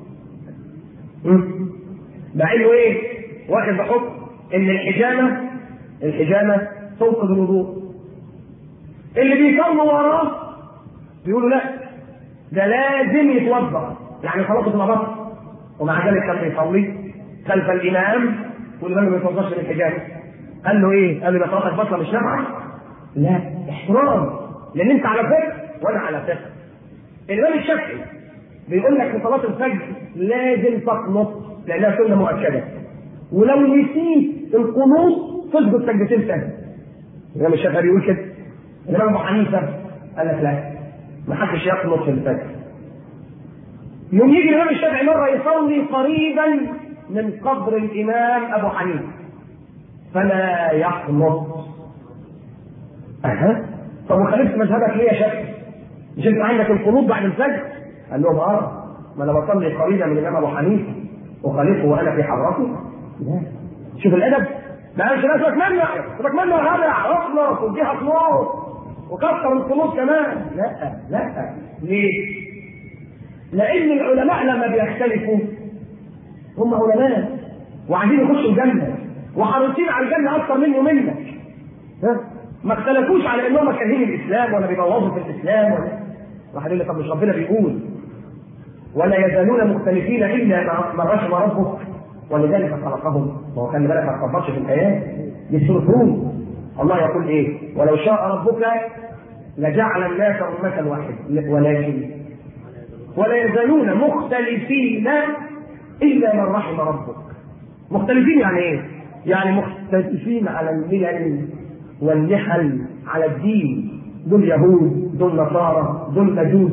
مع انه ايه؟ واخد بحكم ان الحجامه الحجامه تنقذ الوضوء اللي بيصلوا وراه بيقولوا لا ده لازم يتوضا يعني خلاص مع بعض ومع ذلك كان بيصلي خلف الامام والامام ما يتوضاش للحجامه قال له ايه؟ قال له يبقى صلاتك بطله مش نافعه؟ لا احترام لان انت على فقه وانا على فقه الامام الشافعي بيقول لك في صلاه الفجر لازم تقنط لانها سنه مؤكده ولو نسيت القنوط تسجد سجدتين ثانيه الامام الشافعي بيقول كده الامام ابو حنيفه قال لك لا ما حدش يقنط في الفجر يوم يجي الامام الشافعي مره يصلي قريبا من قبر الامام ابو حنيفه فلا يقنط اها طب وخالفت مذهبك ليه يا شافعي؟ مش انت عندك القنوط بعد الفجر؟ قال لهم اه ما انا بصلي قريبا من الامام ابو حنيفه اخالفه وانا في حرته؟ لا شوف الادب ما قالش ناس بتمنع بتمنع هذا اخلص واديها قنوط وكسر القنوط كمان لا لا ليه؟ لان العلماء لما بيختلفوا هم علماء وعايزين يخشوا الجنه وحريصين على الجنه اكثر مني ومنك ها ما اختلفوش على انهم كارهين الاسلام ولا بيبوظوا في الاسلام ولا واحد يقول لي طب مش ربنا بيقول ولا يزالون مختلفين الا ما رحم ربك ولذلك خلقهم وهو خلي بالك ما تكبرش في الايات دي سوره هود الله يقول ايه ولو شاء ربك لجعل الناس امه واحده ولكن ولا يزالون مختلفين الا من رحم ربك مختلفين يعني ايه يعني مختلفين على الملل والنحل على الدين دول يهود دول نصارى دول مجوس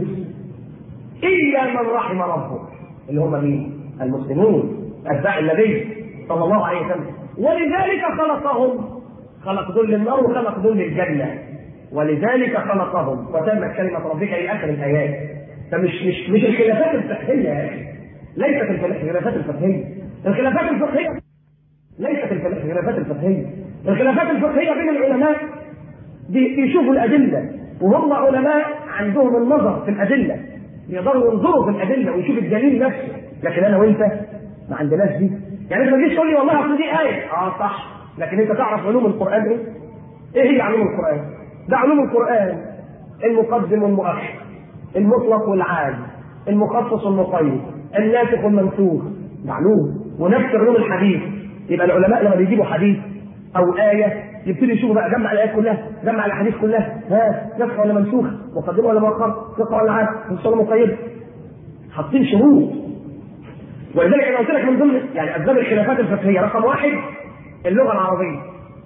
الا من رحم ربك اللي هم مين؟ المسلمون اتباع النبي صلى الله عليه وسلم ولذلك خلقهم خلق دول للنار وخلق دول للجنه ولذلك خلقهم وتمت كلمه ربك الى اخر الايات فمش مش مش الخلافات الفقهيه يا اخي ليست الخلافات الفقهيه الخلافات الفقهيه ليست الخلافات الفقهيه الخلافات الفقهيه بين العلماء بيشوفوا الادله وهم علماء عندهم النظر في الادله يقدروا ينظروا في الادله ويشوف الدليل نفسه لكن انا وانت ما عندناش دي يعني انت ما تجيش تقول لي والله اصل دي ايه اه صح لكن انت تعرف علوم القران ايه؟ ايه هي علوم القران؟ ده علوم القران المقدم والمؤخر المطلق والعام المخصص والمقيد الناسخ والمنسوخ معلوم ونفس علوم الحديث يبقى العلماء لما بيجيبوا حديث او ايه يبتدي يشوفوا بقى جمع الايات كلها جمع الاحاديث كلها ها نسخ ولا منسوخ مقدمه ولا مؤخر ثقه ولا عام منصوص ولا مقيد حاطين شروط ولذلك انا قلت لك من ضمن يعني اسباب الخلافات الفقهيه رقم واحد اللغه العربيه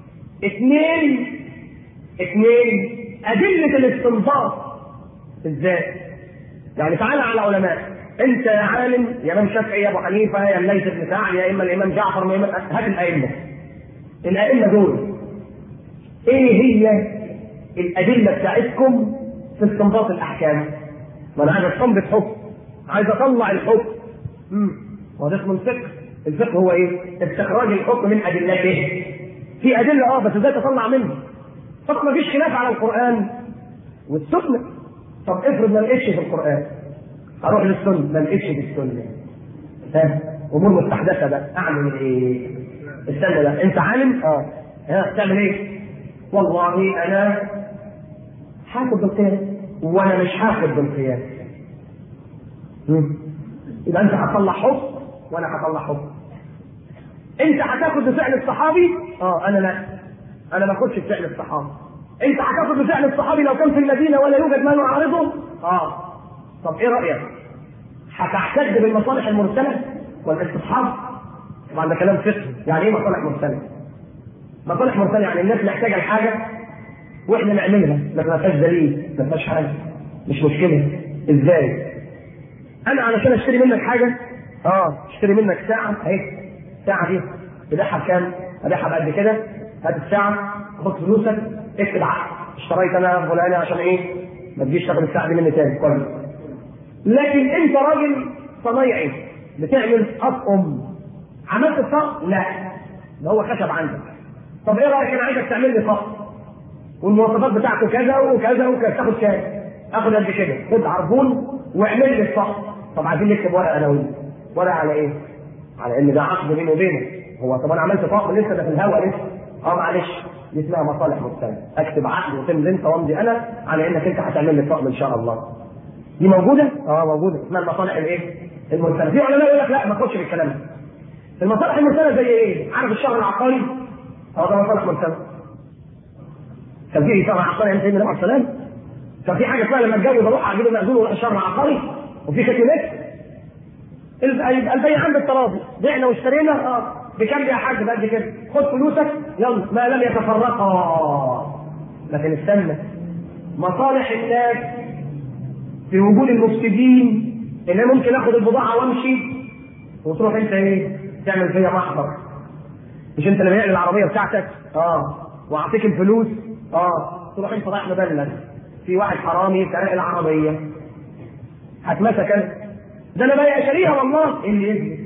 اثنين اثنين ادله الاستنباط ازاي؟ يعني تعالى على علماء انت يا عالم يا امام شافعي يا ابو حنيفه يا الليث بن سعد يا اما الامام جعفر يا اما هات الائمه الائمه دول ايه هي الادله بتاعتكم في استنباط الاحكام؟ ما انا عايز استنبط حكم عايز اطلع الحكم امم وده اسمه الفقه الفقه هو ايه؟ استخراج الحكم من ادلته في ادله اه بس ازاي تطلع منه؟ طب ما فيش خلاف على القران والسنه طب افرض ما لقيتش في القران اروح للسنه ما لقيتش في السنه ها امور مستحدثه بقى اعمل ايه؟ استنى بقى انت عالم؟ اه ها تعمل ايه؟ والله انا هاخد بالقياس وانا مش هاخد بالقياس يبقى انت هتطلع حكم وانا هطلع حكم انت هتاخد بفعل الصحابي اه انا لا انا ما اخدش بفعل الصحابي انت هتاخد بفعل الصحابي لو كان في المدينه ولا يوجد ما يعارضه؟ اه طب ايه رايك؟ هتحتج بالمصالح المرسله والاستصحاب؟ طبعا ده كلام فقهي، يعني ايه مصالح مرسله؟ مصالح مرسله يعني الناس محتاجه لحاجه واحنا نعملها ما فيهاش دليل ما فيهاش حاجه مش مشكله ازاي؟ انا علشان اشتري منك حاجه اه اشتري منك ساعه اهي الساعه دي تبيعها بكام؟ ابيعها بقد كده هات الساعه خد فلوسك اكتب عقد اشتريت انا فلانه عشان ايه؟ ما تجيش تاخد الساعه دي مني تاني كويس لكن انت راجل صنايعي بتعمل اطقم عملت الطقم؟ لا ده هو خشب عندك طب ايه رايك انا عايزك تعمل لي طقم والمواصفات بتاعته كذا وكذا وكذا تاخد كام؟ اخد قد كده خد عربون واعمل لي الطقم طب عايزين نكتب ورقه انا وانت ورقه على ايه؟ على ان ده عقد بيني وبينك هو طب انا عملت طقم لسه ده في الهواء لسه اه معلش دي اسمها مصالح مختلفه اكتب عقد وتمضي انت وامضي انا على انك انت هتعمل لي طقم ان شاء الله دي موجوده؟ اه موجوده اسمها المصالح الايه؟ المرسله في علماء يقول لك لا ما تاخدش بالكلام ده المصالح المرسله زي ايه؟ عارف الشهر العقاري؟ اه ده مصالح مرسله كان في شهر عقاري عند سيدنا عليه السلام كان في حاجه اسمها لما اتجوز اروح اجيب مأذون واروح الشهر العقاري وفي ختمات يبقى البيع عند التراضي بعنا واشترينا اه بكام يا حاج بقد كده خد فلوسك يلا ما لم يتفرقا لكن استنى مصالح الناس في وجود المفسدين ان انا ممكن اخد البضاعه وامشي وتروح انت ايه تعمل فيا محضر مش انت اللي بيعمل العربيه بتاعتك اه واعطيك الفلوس اه تروح انت رايح مبلغ في واحد حرامي سرق العربيه هتمسك انت ده انا بايع شاريها والله ايه اللي يجري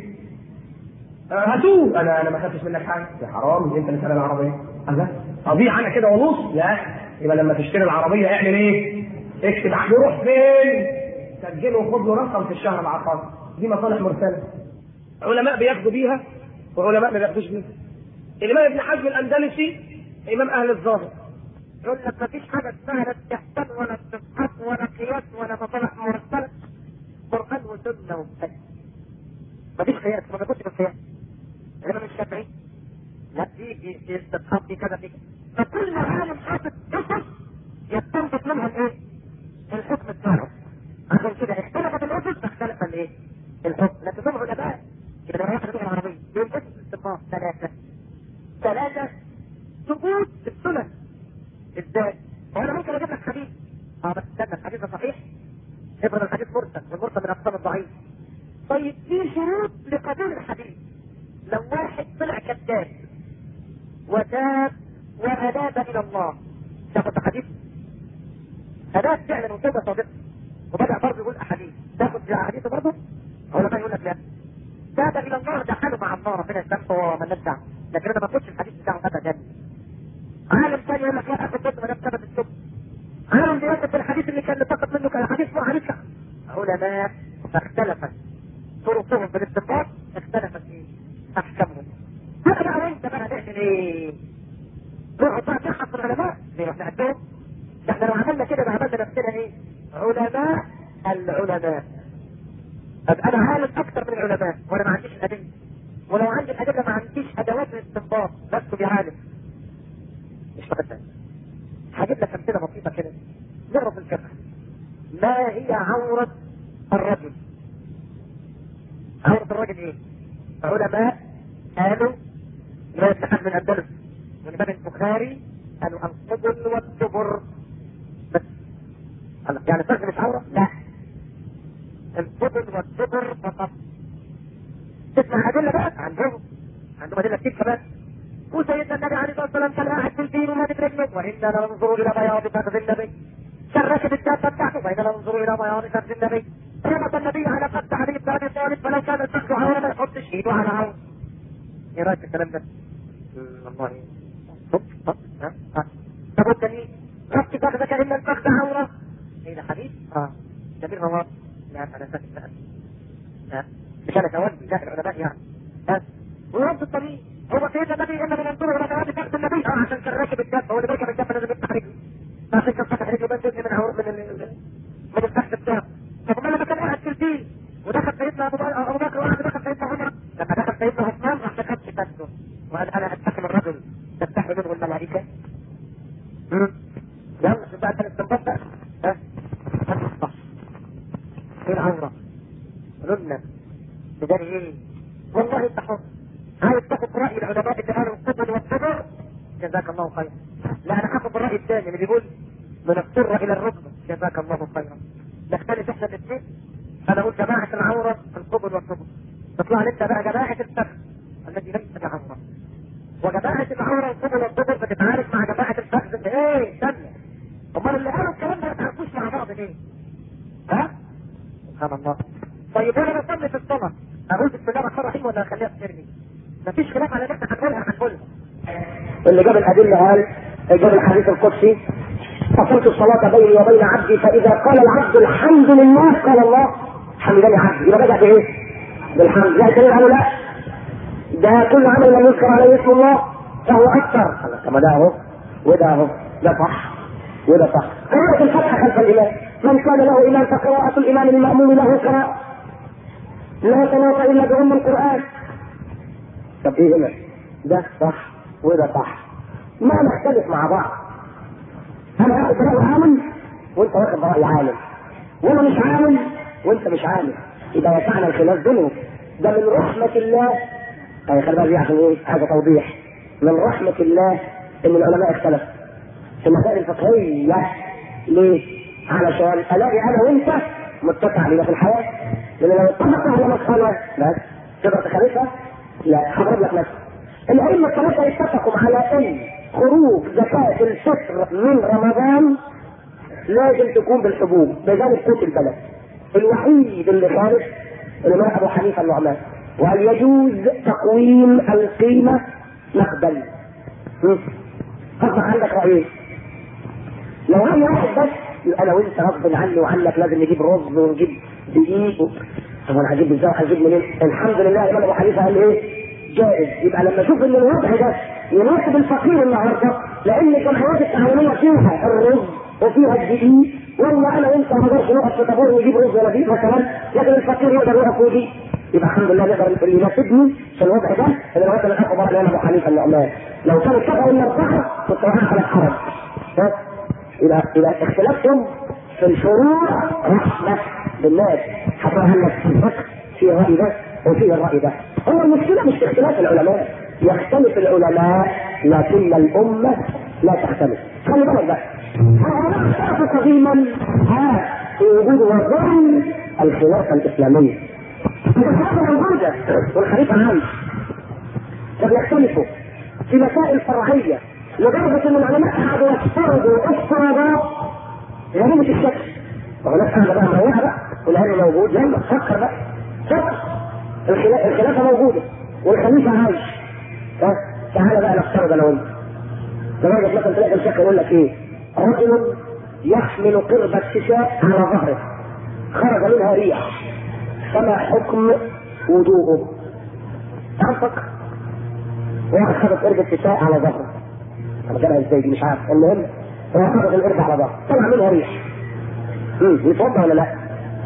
آه هاتوه انا انا ما خدتش منك حاجه يا حرام انت اللي سرق العربيه الله اضيع انا كده ونص لا يبقى لما تشتري العربيه اعمل ايه؟ اكتب يروح فين؟ سجله وخد له رقم في الشهر العقاري دي مصالح مرسله علماء بياخدوا بيها وعلماء ما بياخدوش بيها الامام ابن حزم الاندلسي امام اهل الظاهر يقول لك مفيش حاجه اسمها لا استحسان ولا استصحاب ولا قياس ولا مصالح مرسله قران وسنه ومسلم مفيش قياس ما بياخدش بالقياس الامام الشافعي لا في في في استصحاب في كذا في كذا فكل عالم حاطط قصص يستنبط منها الايه؟ الحكم بتاعه عشان كده اختلفت الاسس فاختلف الايه؟ الحكم لكن دول علماء يبقى لما ياخدوا العربيه يوم اسم الاستنباط ثلاثه ثلاثه ثبوت السنن ازاي؟ وانا ممكن اجيب لك حديث اه بس استنى الحديث ده صحيح افرض الحديث مرسل والمرسل من اقسام الضعيف طيب في شروط لقبول الحديث لو واحد طلع كذاب وتاب واناب الى الله تاخد حديث اناب فعلا وتوبه صادقه وبدا برضه يقول احاديث تاخد احاديثه برضه علماء يقول لك لا تاب الى الله دخلوا مع الله ربنا يسامحه ومالناش دعوه لكن انا ما اخدش الحديث بتاعه ابدا عالم ثاني يقول لك لا اخد بس ما دام ثبت السب عالم بيوقف في الحديث اللي كان لتقط منه كان حديث مو حديث علماء فاختلفت طرقهم في الاستنباط اختلفت في احكامهم هذا بقى انت بقى تعمل ايه؟ تقعد بقى تحفظ العلماء زي ما احنا عندهم ده احنا لو عملنا كده بقى عملنا نفسنا ايه؟ علماء العلماء طب انا عالم اكثر من العلماء وانا ما عنديش ادله ولو عندي الادله ما عنديش ادوات الاستنباط لست بعالم مش فقط هجيب لك امثله بسيطه كده نعرف الفقه ما هي عورة الرجل عورة الرجل ايه؟ علماء قالوا لا يتحمل من الدرس والإمام البخاري قالوا القبل والدبر بس يعني الفرق مش عورة؟ لا القبل والدبر فقط تسمع أدلة بقى عندهم عندهم أدلة كتير كمان وسيدنا النبي عليه الصلاه والسلام كان قاعد في الدين وما رجله وانا ننظر الى بياض فخذ النبي شركت الدابه بتاعته وانا ننظر الى بياض فخذ النبي ربط النبي على قد علي بن ابي طالب فلو كان الفخذ عوره ما يحطش ايده على عوره ايه رايك في الكلام ده؟ والله طب طب ها طب والدليل ربط فخذك ان الفخذ عوره ايه ده حديث؟ اه جميل رواه لا انا ساكت بقى لا مش انا كوالدي لا العلماء يعني ها ورد الطريق هو سيدنا النبي انما ننظر الى بياض فخذ النبي اه عشان كان راكب الدابه هو اللي بيركب الدابه لازم يفتح رجله عشان كان فتح رجله بس من عور من ال من الفخذ بتاعه طب ما لما كان قاعد في الدين ودخل سيدنا ابو بكر ابو بكر وراح دخل سيدنا عمر لما دخل سيدنا عثمان راح دخل فخذه وقال انا اتحكم الرجل تستحي منه الملائكه قلنا بدل ايه؟ والله انت حر عايز تاخد راي العلماء اللي قالوا القبل والصبر جزاك الله خيرا لا انا هاخد الراي الثاني اللي بيقول من السر الى الركبه جزاك الله خيرا نختلف احنا الاثنين انا اقول جماعه العوره القبل والصبر تطلع انت بقى جماعه الفخذ التي ليست بعوره وجماعه العوره القبل والصبر بتتعارك مع جماعه الفخذ اللي ايه استنى امال اللي قالوا الكلام ده ما تعرفوش مع بعض ليه؟ ها؟ سبحان الله طيب وانا بصلي في الصلاه اقول بسم الله الرحمن الرحيم ولا اخليها تسرني؟ مفيش خلاف على ان احنا هنقولها هنقولها اللي جاب الأدلة قال جاب الحديث القدسي فصلت الصلاة بيني وبين عبدي فإذا قال العبد الحمد لله قال الله حمدني عبدي يبقى بدأ بإيه؟ بالحمد لا دليل قالوا لا ده كل عمل لم يذكر عليه اسم الله فهو أكثر طب ما ده أهو وده أهو ده صح وده صح قراءة الفتحة خلف الإمام من كان له إمام فقراءة الإمام المأموم له قراءة لا صلاة إلا بأم القرآن طب إيه هنا؟ ده صح وده صح ما نختلف مع بعض انا واخد راي عالم وانت واخد راي عالم وانا مش عالم وانت مش عالم يبقى وسعنا الخلاف بينهم ده من رحمة الله طيب خلي بالك دي عشان ايه حاجة توضيح من رحمة الله ان العلماء اختلفوا في المسائل الفقهية ليه؟ علشان الاقي انا وانت متفق علينا في الحياة لان لو اتفقنا على مسألة بس تقدر تخالفها؟ لا هضرب لك مثل الأئمة الثلاثة اتفقوا على أن خروج زكاة الفطر من رمضان لازم تكون بالحبوب بجانب قوت البلد. الوحيد اللي خالف الإمام أبو حنيفة النعمان وأن يجوز تقويم القيمة نقدا. أصبح عندك رأيين. لو رأي واحد بس يبقى أنا وأنت غصب عني وعنك لازم نجيب رز ونجيب دقيق و... طب أنا هجيب إزاي وهجيب منين؟ الحمد لله الإمام أبو حنيفة قال إيه؟ جائز يبقى لما اشوف ان الوضع ده يناسب الفقير النهارده لان الجمعيات التعاونيه فيها الرز وفيها الدقيق والله انا وانت ما نقدرش نقف في طابور ونجيب رز ولا دقيق مثلا لكن الفقير يقدر يقف ويجيب يبقى الحمد لله نقدر اللي يناسبني في الوضع ده اللي الوضع اللي اخبر الامام ابو حنيفه النعمان لو كان اتفقوا ان اربعه كنت رايح على الحرج بس يبقى يبقى اختلافهم في الفروع رحمه بالناس حصلها لك في الفقه في الراي ده وفي الراي ده هو المشكلة مش في اختلاف العلماء يختلف العلماء لكن الأمة لا تختلف خلي بالك بقى هؤلاء اختلفوا قديما ها في وجود وظن الخلافة الإسلامية الخلافة موجودة والخليفة عايش فبيختلفوا في مسائل فرعية لدرجة أن العلماء قعدوا يفترضوا افتراضات غريبة الشكل وهناك قاعدة بقى موجودة بقى والعلم موجود يلا فكر بقى فكر الخلافه موجوده والخليفه عايش ها تعالى بقى نفترض انا وانت لدرجه مثلا تلاقي الشيخ يقول لك ايه رجل يحمل قربة شتاء على ظهره خرج منها ريح فما حكم وضوءه تعرفك واحد خرج قربة شتاء على ظهره انا جابها ازاي دي مش عارف المهم هو خرج القربة على ظهره طلع منها ريح يتوضا ولا لا؟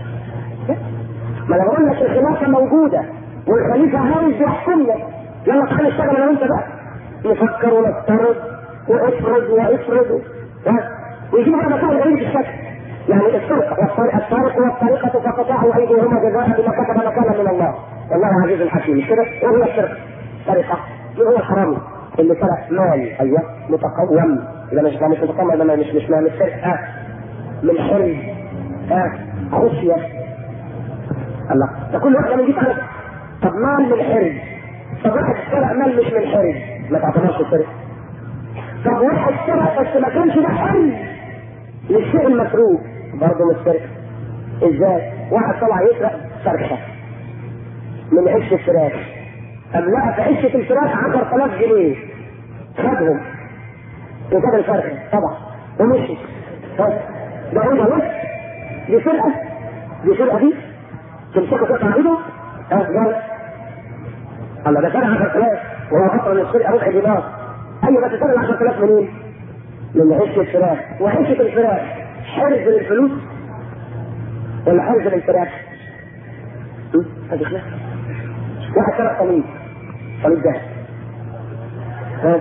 ما انا بقول لك الخلافه موجوده والخليفه عايز يحكم لك يلا تعالى نشتغل انا وانت بقى نفكر ونفترض وافرض وافرض ويجيب بقى مسائل غريبه الشكل يعني السرقه السارق والسارقه فقطعوا ايديهما جزاء بما كتب نكالا من الله والله عزيز حكيم مش كده؟ ايه هي السرقه؟ سرقه مين هو الحرامي؟ اللي سرق مال ايوه متقوم اذا مش مش متقوم اذا مش مش مال السرقه من حرز ها خشيه الله ده كل واحده بنجيب على طب مال من حرز طب واحد سرق مال مش من حرز ما تعتبرش سرقه طب واحد سرق بس ما كانش ده حرز للشيء المسروق برضه مش سرقه ازاي؟ واحد طلع يسرق فرخه من عش الفراخ قام لقى في عشه الفراخ 10000 جنيه خدهم وخد الفرخه طبعا ومشي ده هو بص دي سرقه دي سرقه دي تمسكه تقطع ايده اه قال الله ده سرق 10000 وهو اصلا السرقه ربع دينار ايوه بس سرق 10000 منين؟ من عشه الفراخ وعشه الفراخ حرز للفلوس ولا حرز للفراخ؟ هذه خلاف واحد سرق قميص قميص ذهب ها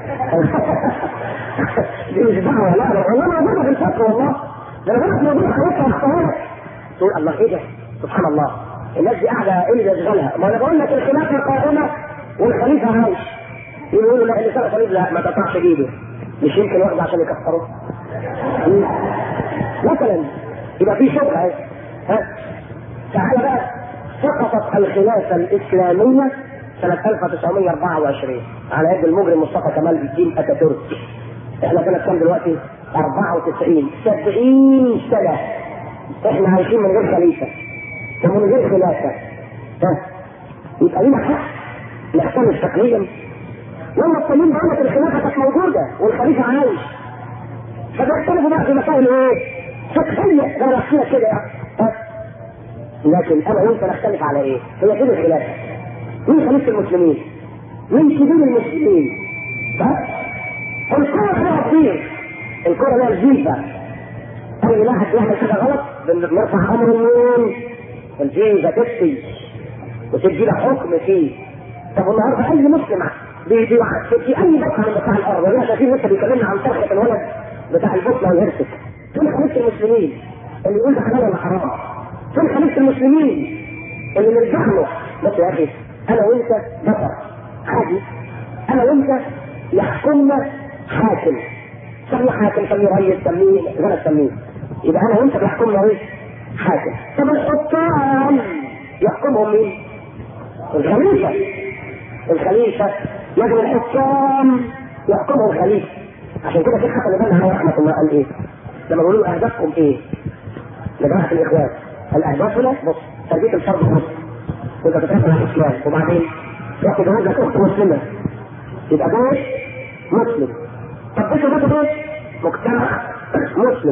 دي مش دعوه لا لا والله موجوده في الفقه والله ده انا بقول لك موجوده في الفقه تقول الله ايه ده؟ سبحان الله الناس دي قاعده ايه اللي بيشغلها؟ ما انا بقول لك الخلافه قائمه والخليفه عايش يقولوا لا اللي سرق صليب لا ما تقطعش ايده مش يمكن واخده عشان يكسروه مثلا يبقى في شبهه اهي. ها تعالى بقى سقطت الخلافه الاسلاميه سنة 1924 على يد المجرم مصطفى كمال الدين اتاتورك. احنا سنة كام دلوقتي؟ 94 70 سنة احنا عايشين من غير خليفة ومن غير خلافة. ها يبقى لنا حق نختلف تقريبا لما الطبيب بقول لك الخلافة كانت موجودة والخليفة عايش. فبيختلفوا بقى في مسائل ايه؟ فقهية زي ما احكي لك كده ها؟ لكن انا وانت نختلف على ايه؟ هي كده الخلافة. مين خليفة المسلمين؟ مين كبير المسلمين؟ ها؟ الكرة لها كبير الكرة لها الجيزة أي واحد يعمل حاجة غلط بنرفع أمر مين؟ الجيزة تفتي وتدي له حكم فيه طب النهارده أي مسلم بي- بي- في أي بقعة من بتاع الأرض ولا شايفين لسه بيكلمنا عن صرخة الولد بتاع البطلة والهرسك فين خليفة المسلمين اللي يقول ده حلال ولا حرام؟ فين خليفة المسلمين اللي نرجع له بس يا أخي انا وانت بشر عادي انا وانت يحكمنا حاكم سميه حاكم سميه رئيس سميه زي ما تسميه يبقى انا وانت بيحكمنا ايه؟ حاكم طب الحكام يحكمهم مين؟ الخليفه الخليفه لازم الحكام يحكمهم الخليفه عشان كده في حسن بن عليه رحمه الله قال ايه؟ لما بيقولوا اهدافكم ايه؟ لجماعه الاخوان الاهداف هنا بص تربيه الفرد بص وانت بتتكلم عن الاسلام وبعدين ياخد هذا اخت مسلمه يبقى ده مسلم طب ايش ده ده مجتمع مسلم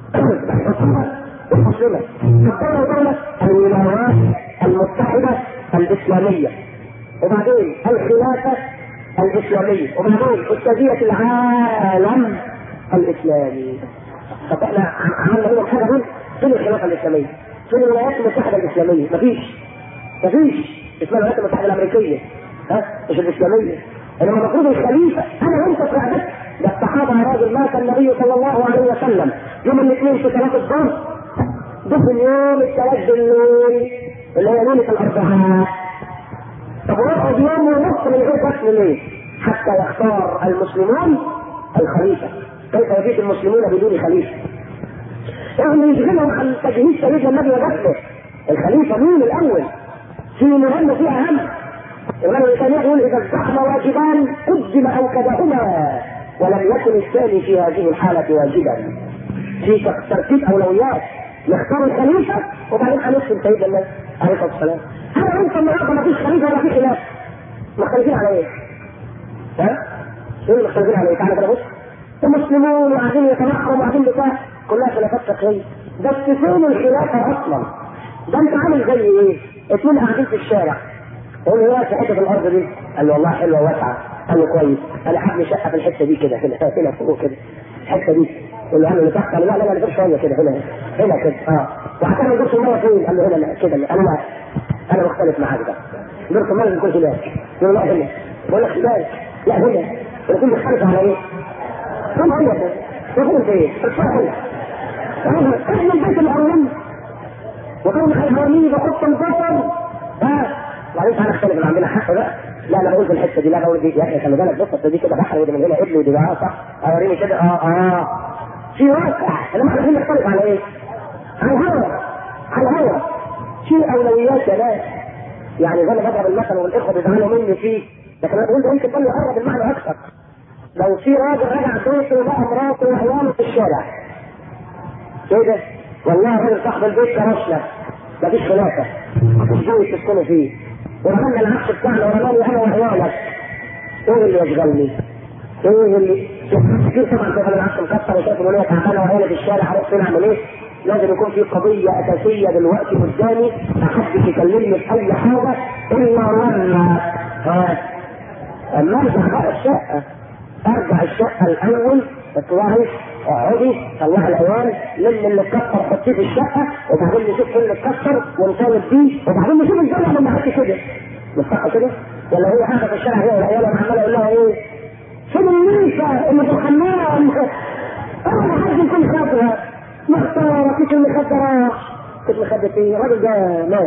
حكومه مسلمه الدوله دوله الولايات المتحده الاسلاميه وبعدين الخلافه الاسلاميه وبعدين استاذيه العالم الاسلامي طب احنا عملنا ايه الحاجه دي؟ فين الخلافه الاسلاميه؟ فين الولايات المتحده الاسلاميه؟ مفيش مفيش اسمها الولايات المتحده الامريكيه ها مش الاسلاميه انما المفروض الخليفه انا وانت في رقبتك ده الصحابه يا راجل مات النبي صلى الله عليه وسلم يوم الاثنين في ثلاث الظهر دخل يوم الثلاث بالليل اللي هي ليله الاربعاء طب ونقعد يوم ونص من غير دفن ليه؟ حتى يختار المسلمون الخليفه كيف يجيب المسلمون بدون خليفه؟ يعني يشغلهم عن تجهيز سيدنا النبي ودفنه الخليفه مين الاول؟ في مهمه فيها اهم الإمام الثاني يقول إذا ازدحم واجبان قدم أوكدهما ولم يكن الثاني في هذه الحالة واجبا. في ترتيب أولويات نختار الخليفة وبعدين هنسلم سيدنا النبي عليه الصلاة والسلام. أنا وأنت النهارده ما فيش خليفة ولا في خلاف. مختلفين على إيه؟ ها؟ شو اللي مختلفين على إيه؟ تعالى كده بص. المسلمون وقاعدين يتنحروا وقاعدين بتاع كلها خلافات فقهية. بس فين الخلافة أصلا؟ ده أنت عامل زي إيه؟ اثنين قاعدين في الشارع قول له في حته الارض دي قال له والله حلوه واسعه قال له كويس انا حابب شقه في الحته دي كده هنا هنا فوق كده الحته دي قول له انا اللي تحت قال له لا لا لا غير شويه كده هنا هنا كده اه وهتعمل جرس الميه فين؟ قال له هنا لا كده لا انا لا انا مختلف معاك ده جرس الميه بيكون هناك يقول له لا هنا بقول لك هناك لا هنا ولكن مختلف على ايه؟ كم هنا ده؟ يقول في ايه؟ الصحيح احنا البيت الاولاني وكان الحرامي بحط البصر ها وبعدين تعالى نختلف اللي عندنا حق بقى لا انا بقول في الحته دي لا بقول دي يا اخي خلي بالك بص دي كده بحر ودي من هنا ابن ودي اه صح اوريني كده اه اه في واقع انما احنا عايزين نختلف على ايه؟ على الهوى على الهوى في اولويات يا ناس يعني زي ما بضرب المثل والاخوه بيزعلوا مني فيه لكن انا بقول ده يمكن كان يقرب المعنى اكثر لو في راجل رجع بيته ولقى مراته وعياله في الشارع ايه ده؟ والله راجل صاحب البيت كرشنا مفيش خلافه مفيش جو تسكنوا فيه ورمنا العفش بتاعنا ورماني انا وعيالك ايه اللي يشغلني؟ ايه اللي كتير طبعا شايف العفش مكسر وشايف الوليه تعبانه وعيالي في الشارع عرفت نعمل ايه؟ لازم يكون في قضية أساسية دلوقتي قدامي محدش يكلمني في أي حاجة إلا لما ها أما أرجع بقى الشقة أرجع الشقة الأول اطلعي اقعدي طلعي العيال لم اللي اتكسر حطيه في الشقة وبعدين نشوف ايه اللي اتكسر ونطالب بيه وبعدين نشوف الجنة لما حد كده مش صح كده؟ ولا هي قاعدة في الشارع هي والعيال انا عمال اقول لها ايه؟ فين النيشة اللي في الحمام؟ أول حد يكون خدها مختارة كيف اللي خدها راح كيف اللي خدت ايه؟ الراجل ده ماله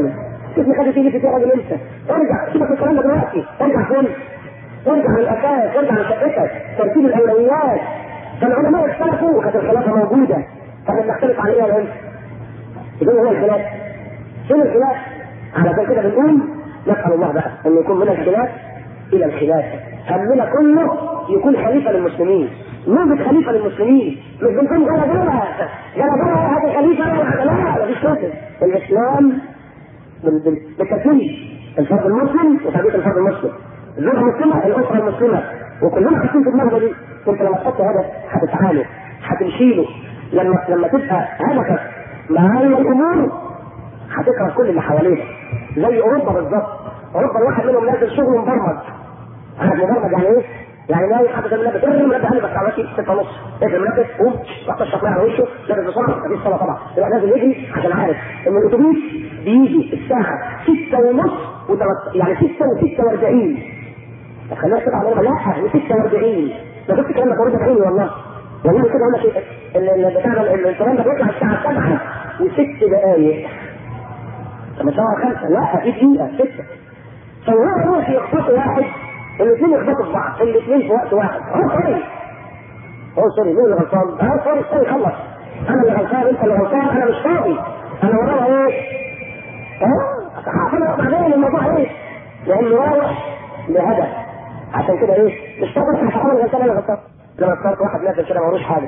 ابن خالد تيجي في راجل انت ارجع سيبك من الكلام ده دلوقتي ارجع فين؟ ارجع للاساس ارجع لشقتك ترتيب الاولويات فالعلماء اختلفوا وكانت الخلافه موجوده فاحنا بنختلف على ايه يا بنت؟ يقول هو الخلاف فين الخلاف؟ على كده بنقول نسال الله بقى ان يكون من الخلاف الى الخلافه همنا كله يكون خليفه للمسلمين نوجد خليفه للمسلمين مش بنكون جلبوها جلبوها هذه خليفه لا مفيش كده الاسلام بال- بال- بالترتيب الفرد المسلم وتربيه الفرد المسلم الزوجه المسلمه الاسره المسلمه وكلنا حاطين في دماغنا دي انت لما تحط هدف هتتعامل هتمشي له لما لما تبقى هدفك معايا الامور هتكره كل اللي حواليك زي اوروبا بالظبط اوروبا الواحد منهم نازل شغل مبرمج انا مبرمج يعني ايه؟ يعني نايم حاطط المنبه ايه المنبه انا بس عملت 6 ونص ايه المنبه قوم رحت اشرب على وشه لابس بسرعه مفيش صلاه طبعا يبقى نازل يجري عشان عارف ان الاتوبيس بيجي الساعه 6 ونص وتلت- يعني 6 و46 خلينا كده على لا هي 46 ده كنت كلامك ورد عيني والله والله كده اقول لك إيه، ال- ال- بتاع ده- ال- الكلام ده بيطلع الساعه 7 وست دقائق طب مش هو خمسه لا في دقيقه سته فهو يروح يخبطوا واحد الاثنين يخبطوا في بعض الاثنين في وقت واحد هو سوري هو سوري مين اللي غلطان؟ هو سوري سوري خلص انا اللي غلطان انت اللي غلطان انا مش فاضي انا ورايا ايه؟ ها؟ هحصل بعدين الموضوع ايه؟ لانه رايح لهدف عشان كده ايه؟ مش فاضي احنا هحاول غلطان انا غلطان لما اخترت واحد نازل كده ملوش حاجه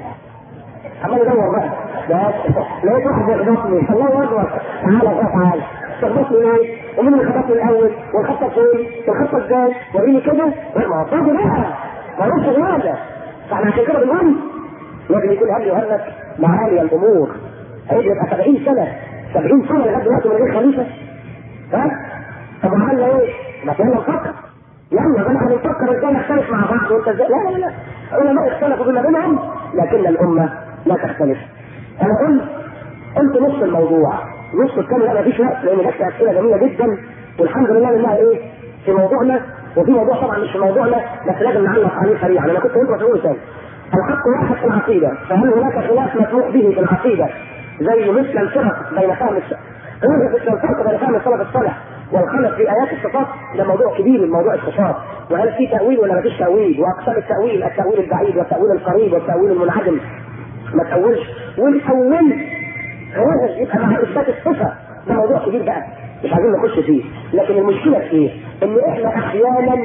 عمال يدور بقى بس لقيت واحد يخبطني الله اكبر تعالى بقى تعالى تخبطني ايه؟ ومين اللي خبطني الاول؟ والخطه فين؟ والخطه ازاي؟ وريني كده ما هو فاضي بقى ملوش شغاله فاحنا عشان كده بنقول لازم يكون هدي وهدف معالي الامور هيبقى يبقى 70 سنه 70 سنه لغايه دلوقتي من غير خليفه ها؟ طب عملنا ايه؟ ما يلا نفكر يلا بقى هنفكر ازاي نختلف مع بعض وانت ازاي لا لا لا العلماء اختلفوا بما بينهم لكن الامه لا تختلف انا قلت قلت نص الموضوع نص الثاني لا مفيش وقت لان جت اسئله جميله جدا والحمد لله انها ايه في موضوعنا وفي موضوع طبعا مش في موضوعنا بس لازم نعلق عليه سريعا انا كنت قلت مسؤول ثاني الحق واحد في العقيده فهل هناك خلاف مسموح به في العقيده زي مثل الفرق بين فهم الس- مثل الفرق بين فهم السلف الصالح والخلف في ايات الصفات ده موضوع كبير الموضوع الصفات وهل في تاويل ولا ما فيش تاويل واقسام التاويل التاويل البعيد والتاويل القريب والتاويل المنعدم ما تاولش ونأول خلاص يبقى مع اثبات الصفه ده موضوع كبير بقى مش عايزين نخش فيه لكن المشكله في ايه؟ ان احنا احيانا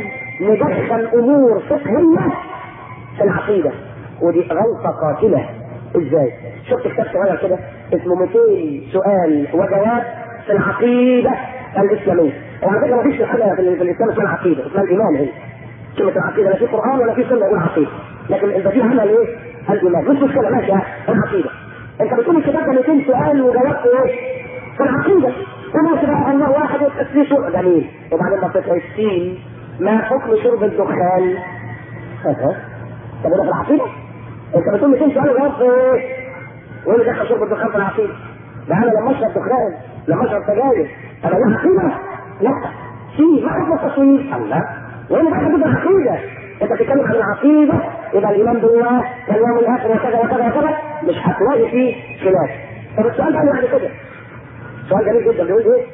ندخل امور فقهيه في العقيده ودي غلطه قاتله ازاي؟ شفت كتاب صغير كده اسمه 200 سؤال وجواب في العقيده الاسلاميه وعلى فكره ما فيش حاجه في في الاسلام اسمها العقيده اسمها الايمان هي كلمه العقيده لا في قران ولا في سنه يقول عقيده لكن البديهه هنا الايه؟ الايمان مش مشكله ماشي العقيده انت بتقول الكتاب ده 200 سؤال وجواب في ايه؟ في العقيده قول سبحان الله واحد والتسليس جميل وبعدين ما تطلع السين ما حكم شرب الدخان؟ أها. طب ده في العقيده؟ انت بتقول 200 سؤال وجواب في ايه؟ وايه اللي دخل شرب الدخان في العقيده؟ ده انا لما اشرب دخان لما اشرب سجاير انا لها عقيده؟ لا في ما حكم التصوير؟ الله وانا بقى كده عقيده انت بتتكلم عن العقيده يبقى الايمان بالله واليوم الاخر وكذا وكذا وكذا مش هتلاقي فيه خلاف طب السؤال بقى بعد كده سؤال جميل جدا بيقول ايه؟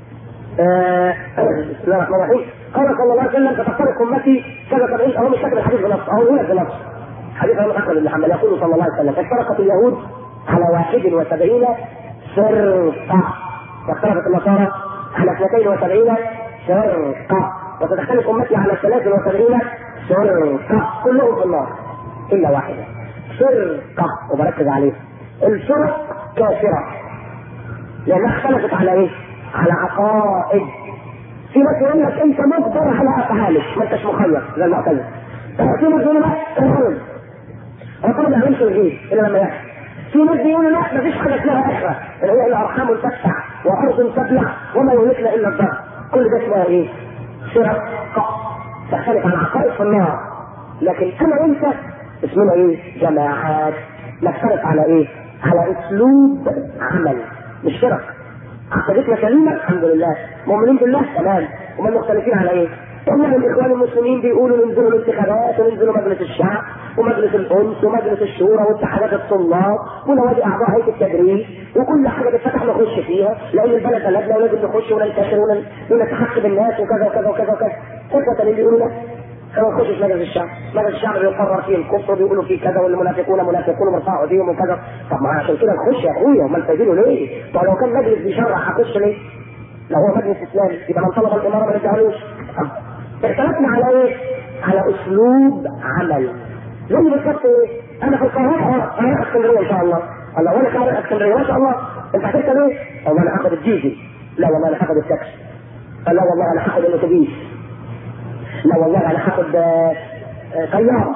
آه، بسم الله الرحمن الرحيم قال صلى الله عليه وسلم تفترق امتي كذا سبعين اهو مش فاكر الحديث بنفسه اهو يقول لك بنفسه حديث ابو احمد بن حنبل يقول صلى الله عليه وسلم افترقت اليهود على واحد وسبعين فرقه واختلفت النصارى على اثنتين وسبعين فرقه وتتختلف امتي على ثلاث وسبعين فرقه كلهم في النار الا واحده فرقه وبركز عليه الفرق كافره لانها اختلفت على ايه؟ على عقائد في ناس يقول لك انت مجبر على افعالك ما انتش مخير زي المعتزله في ناس يقولوا لا الحرم الحرم ما يعملش الغيب الا لما يحصل في ناس بيقولوا لا مفيش حاجه اسمها اخره اللي هي الارحام تفتح وارض تبلع وما يهلكنا الا الضر كل ده اسمها ايه؟ فرق تختلف عن عقائد في النار لكن انا وانت اسمنا ايه؟ جماعات نختلف على ايه؟ على اسلوب عمل مش فرق عقيدتنا سليمه الحمد لله مؤمنين بالله تمام وما مختلفين على ايه؟ والله الاخوان المسلمين بيقولوا ننزلوا الانتخابات وننزلوا مجلس الشعب ومجلس الانس ومجلس الشورى واتحادات الطلاب ونوادي اعضاء هيئه التدريس وكل حاجه تتفتح نخش فيها لان البلد بلدنا ولازم نخش وننتشر ون- ونتحكم الناس وكذا وكذا وكذا وكذا اخوة اللي بيقولوا لا احنا ما نخشش مجلس الشعب، مجلس الشعب بيقرر فيه الكفر بيقولوا فيه كذا والمنافقون منافقون مرفعوا ايديهم وكذا، طب ما عشان كده نخش يا اخويا امال سايبينه ليه؟ طب لو كان مجلس بيشرع هخش ليه؟ لو هو مجلس اسلامي يبقى من طلب الاماره ما ندعوش اختلفنا على ايه؟ على اسلوب عمل زي بالظبط ايه؟ انا في القاهره اه انا رايح اسكندريه ان شاء الله الله وانا كمان رايح اسكندريه ما شاء الله انت هتركب ايه؟ والله انا هاخد الجيجي لا والله انا هاخد التاكسي لا والله انا هاخد الاتوبيس لا والله انا هاخد آه، آه، طياره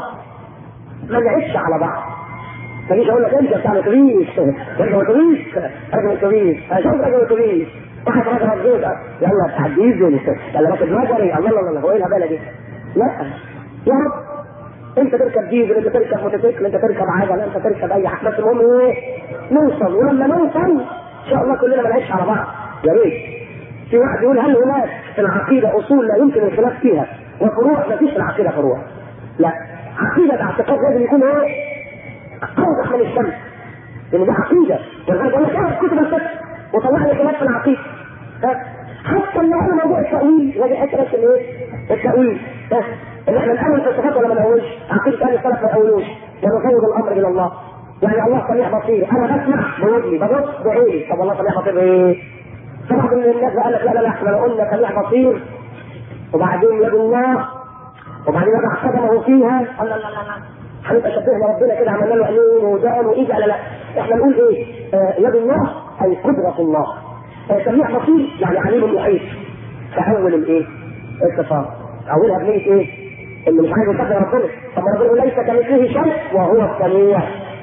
ما نعيش على بعض ما جيش اقول لك انت بتاع الاتوبيس راجل اتوبيس راجل اتوبيس انا شوف راجل اتوبيس واحد راجل الزوج يلا بتاع الديزل يلا راكب مجري الله الله الله هو ايه الهباله دي؟ لا يا رب انت تركب ديزل انت تركب موتوسيكل انت تركب عجله انت تركب اي حاجه بس المهم ايه؟ نوصل ولما نوصل ان شاء الله كلنا ما نعيش على بعض يا ريت في واحد يقول هل هناك في العقيده اصول لا يمكن الخلاف فيها وفروع ما فيش في العقيده فروع لا عقيده اعتقاد لازم يكون ايه؟ اوضح من الشمس لان دي عقيده ولذلك انا شايف كتب الفقه وطلع لي خلاف في العقيده ها؟ حتى اللي هو موضوع التاويل ودي حته بس الايه؟ التاويل ها؟ ان احنا نأول في الصفات ولا ما نأولش؟ عقيده اهل السلف ما يأولوش ونفوض الامر الى الله يعني الله سميع بصير انا بسمع بودني ببص بعيني طب الله سميع بصير بايه؟ فبعض من الناس قال لك لا لا لا احنا لو قلنا سميع بصير وبعدين يد الله وبعدين يضع قدمه فيها الله لا لا لا هنبقى شبهنا ربنا كده عملنا له عينين ودان وايد لا لا احنا نقول ايه؟ آه يد الله اي قدره الله آه سميع بصير يعني عليم محيط فاول الايه؟ الصفات اولها بنيه ايه؟ اللي مش عايز يصدق ربنا طب ربنا يقول ليس كمثله شيء وهو السميع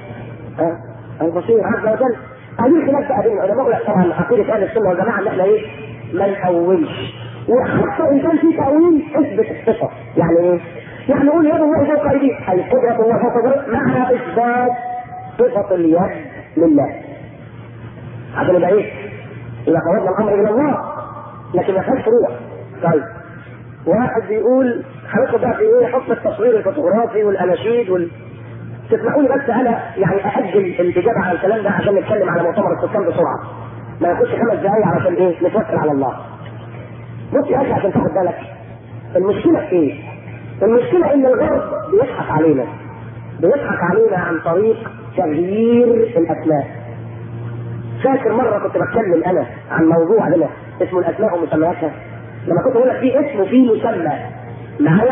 ها البصير عز وجل هذه خلاف بقى بين العلماء لا طبعا عقيده اهل السنه والجماعه ان احنا ايه؟ ما نأولش وحتى ان كان في تأويل اثبت الصفه يعني ايه؟ يعني نقول يد الله فوق ايديه اي قدره الله فوق قدرته مع اثبات صفه اليد لله عشان يبقى ايه؟ اذا فوضنا الامر الى الله لكن ما فيهاش فروع طيب واحد بيقول هندخل بقى في ايه حكم التصوير الفوتوغرافي والاناشيد وال تسمحوا لي بس انا يعني ااجل الاجابه على الكلام ده عشان نتكلم على مؤتمر السكان بسرعه ما ياخدش خمس دقايق علشان ايه نتوكل على الله بص يا اخي عشان تاخد بالك المشكله في ايه؟ المشكله ان الغرب بيضحك علينا بيضحك علينا عن طريق تغيير الاسماء فاكر مره كنت بتكلم انا عن موضوع هنا اسمه الاسماء ومسمياتها لما كنت بقول لك في اسم وفي مسمى معايا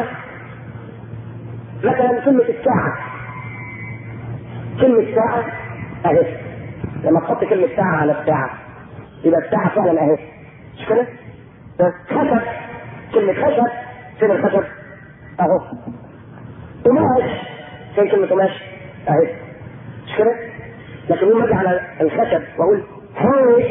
مثلا كلمة الساعة كلمة ساعة اهي لما تحط كلمة ساعة على الساعة يبقى الساعة فعلا اهي مش كده؟ خشب كلمة خشب فين الخشب؟ اهو قماش فين كلمة قماش؟ اهي مش كده؟ لكن لما اجي على الخشب واقول هيش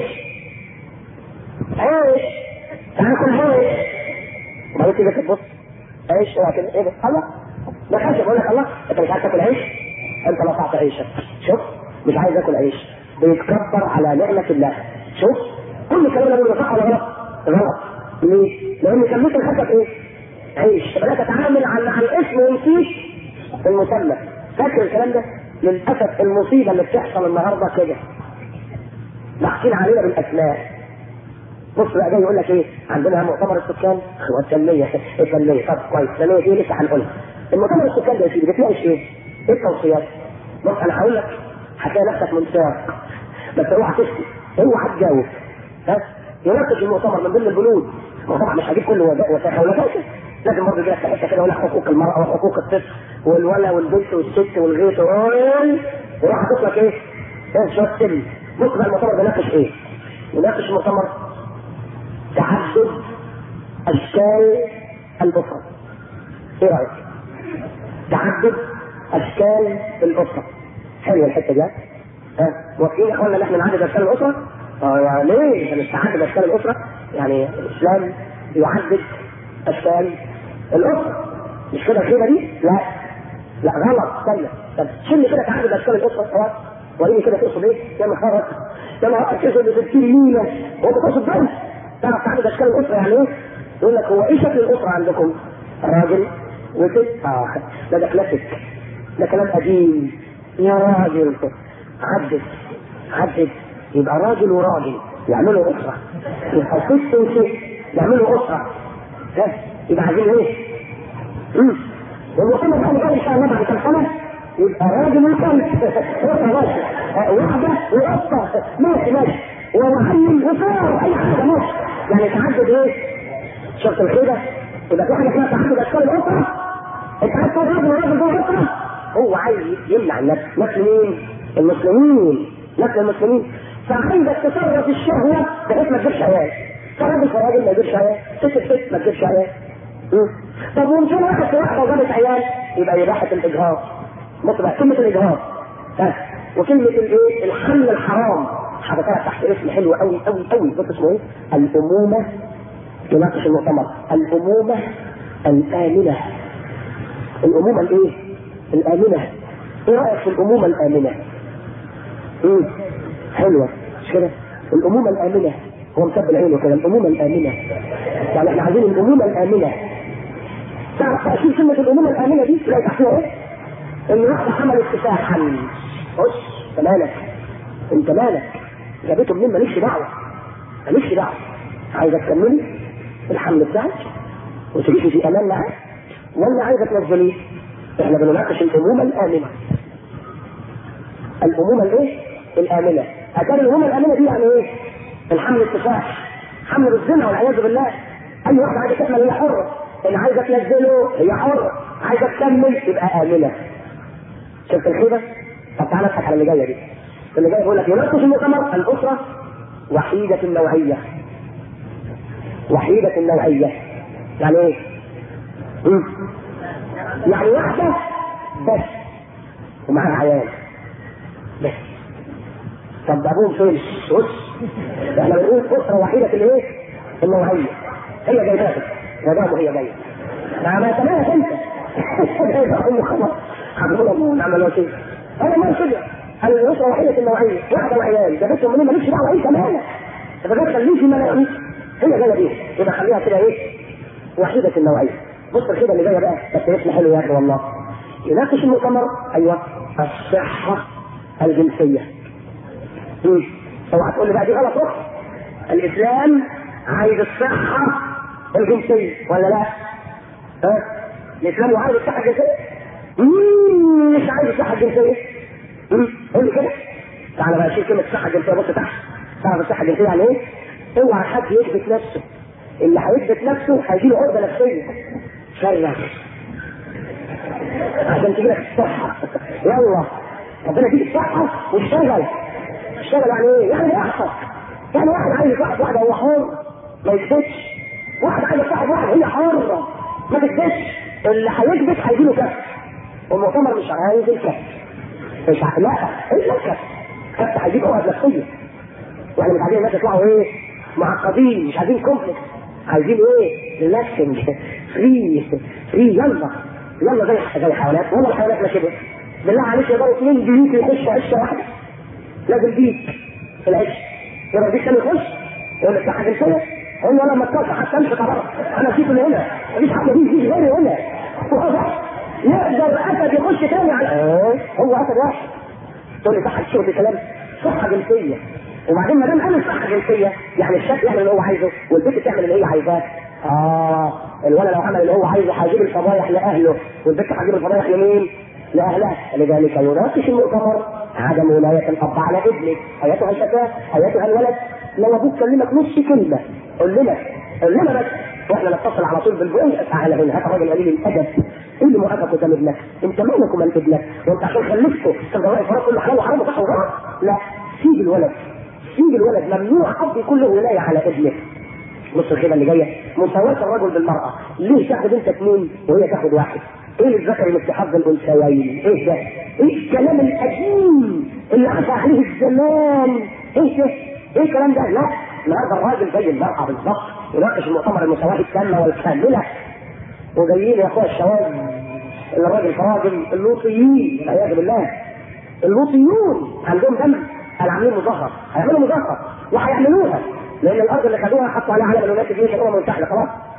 هيش تعال كل هيش وبعدين كده تبص عيش اوعى كده ايه ده؟ الله ما خشب اقول لك الله انت مش عايز تاكل عيش؟ انت لطعت عيشك شوف مش عايز اكل عيش بيتكبر على نعمة الله شوف كل الكلام ده بيقول صح ولا غلط؟ غلط ليه؟ لان سميت الخشب ايه؟ عيش فبدات اتعامل عن عن اسم ونسيت المسمى فاكر الكلام ده؟ للاسف المصيبه اللي بتحصل النهارده كده ضاحكين علينا بالاسماء بص بقى جاي يقول لك ايه عندنا مؤتمر السكان والتنميه التنميه طب كويس التنميه دي لسه هنقولها المؤتمر السكان ده يا سيدي بتلاقي ايه؟ ايه التوصيات؟ بص انا هقول لك هتلاقي نفسك منساق بس اوعى تشكي اوعى تجاوب ها يناقش المؤتمر من ضمن البنود ما طبعا مش هجيب كل وسائل ولا فاكر لازم برضه يجي لك حته كده يقول لك حقوق المراه وحقوق الطفل والولا والبنت والست والغيط ويروح حاطط لك ايه؟ ايه شويه سلم بص بقى المؤتمر بيناقش ايه؟ يناقش المؤتمر تعدد اشكال الاسره ايه رايك؟ تعدد اشكال الاسره حلوه الحته دي ها واقفين يا اخوانا ان احنا نعدد اشكال الاسره؟ اه يعني ليه؟ عشان تعدد اشكال الاسره يعني الاسلام يعدد اشكال الاسره مش كده الخيبه دي؟ لا لا غلط استنى طب شيل كده تعدد اشكال الاسره خلاص وريني كده تقصد ايه؟ يا نهار يا نهار تقصد ب 60 ميله هو انت تقصد بس تعرف تعدد اشكال الاسره يعني ايه؟ يقول لك هو ايه شكل الاسره عندكم؟ راجل وست اه ده ده كلاسيك ده كلام قديم يا راجل عدد عدد يبقى راجل وراجل يعملوا اسره يبقى ست وست يعملوا اسره ها يبقى عايزين ايه؟ امم والمؤتمر بقى اللي ان شاء الله بعد كام سنه يبقى راجل وكلب اسره ماشي واحده وقطه ماشي ماشي ومعلم وصار اي حاجه ماشي يعني تعدد ايه؟ شفت الخيبه؟ يبقى في حاجه اسمها تعدد اشكال الاسره انت عايز تقول راجل وراجل جوه الاسره هو عايز يمنع الناس نسل مين؟ المسلمين نسل المسلمين فعايزك تصرف الشهوه بحيث ما تجيبش عيال فراجل في راجل ما يجيبش عيال ست في ست ما تجيبش عيال طب ومشان واحد في واحده وجابت عيال يبقى اباحه الاجهاض مطلع كلمه الاجهاض ها وكلمه الايه؟ الحل الحرام حضرتك تحت اسم حلو قوي قوي قوي بص اسمه ايه؟ الامومه يناقش المؤتمر الامومه الامنه الامومه الايه؟ الامنه ايه رايك في الامومه الامنه؟ ايه؟ حلوه مش كده؟ الامومه الامنه هو مسبب عينه كده الامومه الامنه يعني احنا عايزين الامومه الامنه تعرف تأشير كلمة الأمومة الآمنة دي تلاقي تحتها إيه؟ إن واحدة حملت كفاحا بص أنت مالك أنت مالك جابته منين مالكش دعوة مالكش دعوة عايزة تكملي الحمل بتاعك وتعيشي في أمان معاه ولا عايزة تنزليه؟ إحنا بنناقش الأمومة الآمنة الأمومة الإيه؟ الآمنة أتاري الأمومة الآمنة دي يعني إيه؟ الحمل الكفاح حمل الزنا والعياذ بالله أي واحدة عايزة تحمل هي حرة اللي عايزه تنزله هي حره عايزه تكمل يبقى امنه شفت الخيبه؟ طب تعالى اضحك على اللي جايه دي اللي جاي بيقول لك يناقش المؤتمر الاسره وحيده النوعيه وحيده النوعيه يعني ايه؟ مم. يعني واحده بس ومعاها عيال بس طب ابوهم فين؟ بص احنا بنقول اسره وحيده الايه؟ النوعيه هي جايباك ما وهي جايه ما ما تمام انت خلاص حضرنا الله ونعم الوكيل انا ما كده انا الاسره وحيده النوعيه واحده وعيال ده بس منين مالكش دعوه انت مالك ده بس خليه في ملاهي هي جايه بيها يبقى خليها كده ايه وحيده النوعيه بص الخيبه اللي جايه بقى بس اسم حلو يا اخي والله يناقش المؤتمر ايوه الصحه الجنسيه اوعى تقول لي بقى دي غلط روح الاسلام عايز الصحه الجنسية ولا لا؟ ها؟ الإسلام عايز الصحة الجنسية؟ مش عايز الصحة الجنسية؟ قول لي كده تعالى بقى شيل كلمة الصحة الجنسية بص تحت تعرف الصحة الجنسية يعني إيه؟ اوعى حد يثبت نفسه اللي هيثبت نفسه هيجي له عقدة نفسية شرع عشان تجي لك الصحة يلا ربنا يديك الصحة واشتغل اشتغل يعني ايه؟ يعني يحفظ يعني واحد عايز يصاحب واحدة هو حر ما يثبتش واحد عايز يصاحب واحد هي حرة ما تكذبش اللي هيكذب هيجي له كف والمؤتمر مش عايز الكف مش ع... لا الا الكف كف هيجيب عقد نفسية واحنا مش عايزين الناس يطلعوا ايه معقدين مش عايزين كومبلكس عايزين ايه ريلاكسنج فري فري يلا يلا زي زي الحيوانات والله الحيوانات ما كده بالله عليك يقدروا اثنين بيوت يخشوا عشه واحده لازم بيت في العش يبقى البيت كان يخش يقول لك حاجه كده قول له انا ما اتكلم حتى امشي خلاص انا جيت من هنا مفيش حد يجي غيري هنا يقدر اسد يخش تاني على هو اسد واحد تقول لي صح الشغل كلام صحه جنسيه وبعدين ما دام قال صحه جنسيه يعني الشاب يعمل اللي هو عايزه والبنت تعمل اللي هي عايزاه اه الولد لو عمل اللي هو عايزه هيجيب الفضايح لاهله والبنت هتجيب الفضايح لمين؟ لاهلها لذلك يناقش المؤتمر عدم ولاية الأب على ابنك أيتها الفتاة أيتها الولد لو أبوك كلمك نص كلمة قول لنا قول لنا بس واحنا نتصل على طول بالبوي تعالى هنا هات راجل قليل الادب ايه اللي موقفك قدام ابنك؟ انت مالك ومال ابنك؟ وانت عشان خلفته تبقى واقف وراك كل حلال وحرام وصح وغلط؟ لا سيب الولد سيب الولد ممنوع اب يكون له ولايه على ابنك بص الخيبه اللي جايه مساواه الرجل بالمراه ليه تاخد انت اثنين وهي تاخد واحد؟ ايه الذكر اللي في حظ الانثيين؟ ايه ده؟ ايه الكلام القديم اللي عفى عليه الزمان؟ ايه ده؟ ايه الكلام ده؟ لا النهارده الراجل زي المرأة بالظبط يناقش المؤتمر المساواة التامة والكاملة وجايين يا اخويا الشباب اللي الراجل كراجل اللوطيين والعياذ بالله اللوطيون عندهم دم قال عاملين مظاهرة هيعملوا مظاهرة وهيعملوها لأن الأرض اللي خدوها حطوا عليها علم اليونايتد نيشن الأمم المتحدة خلاص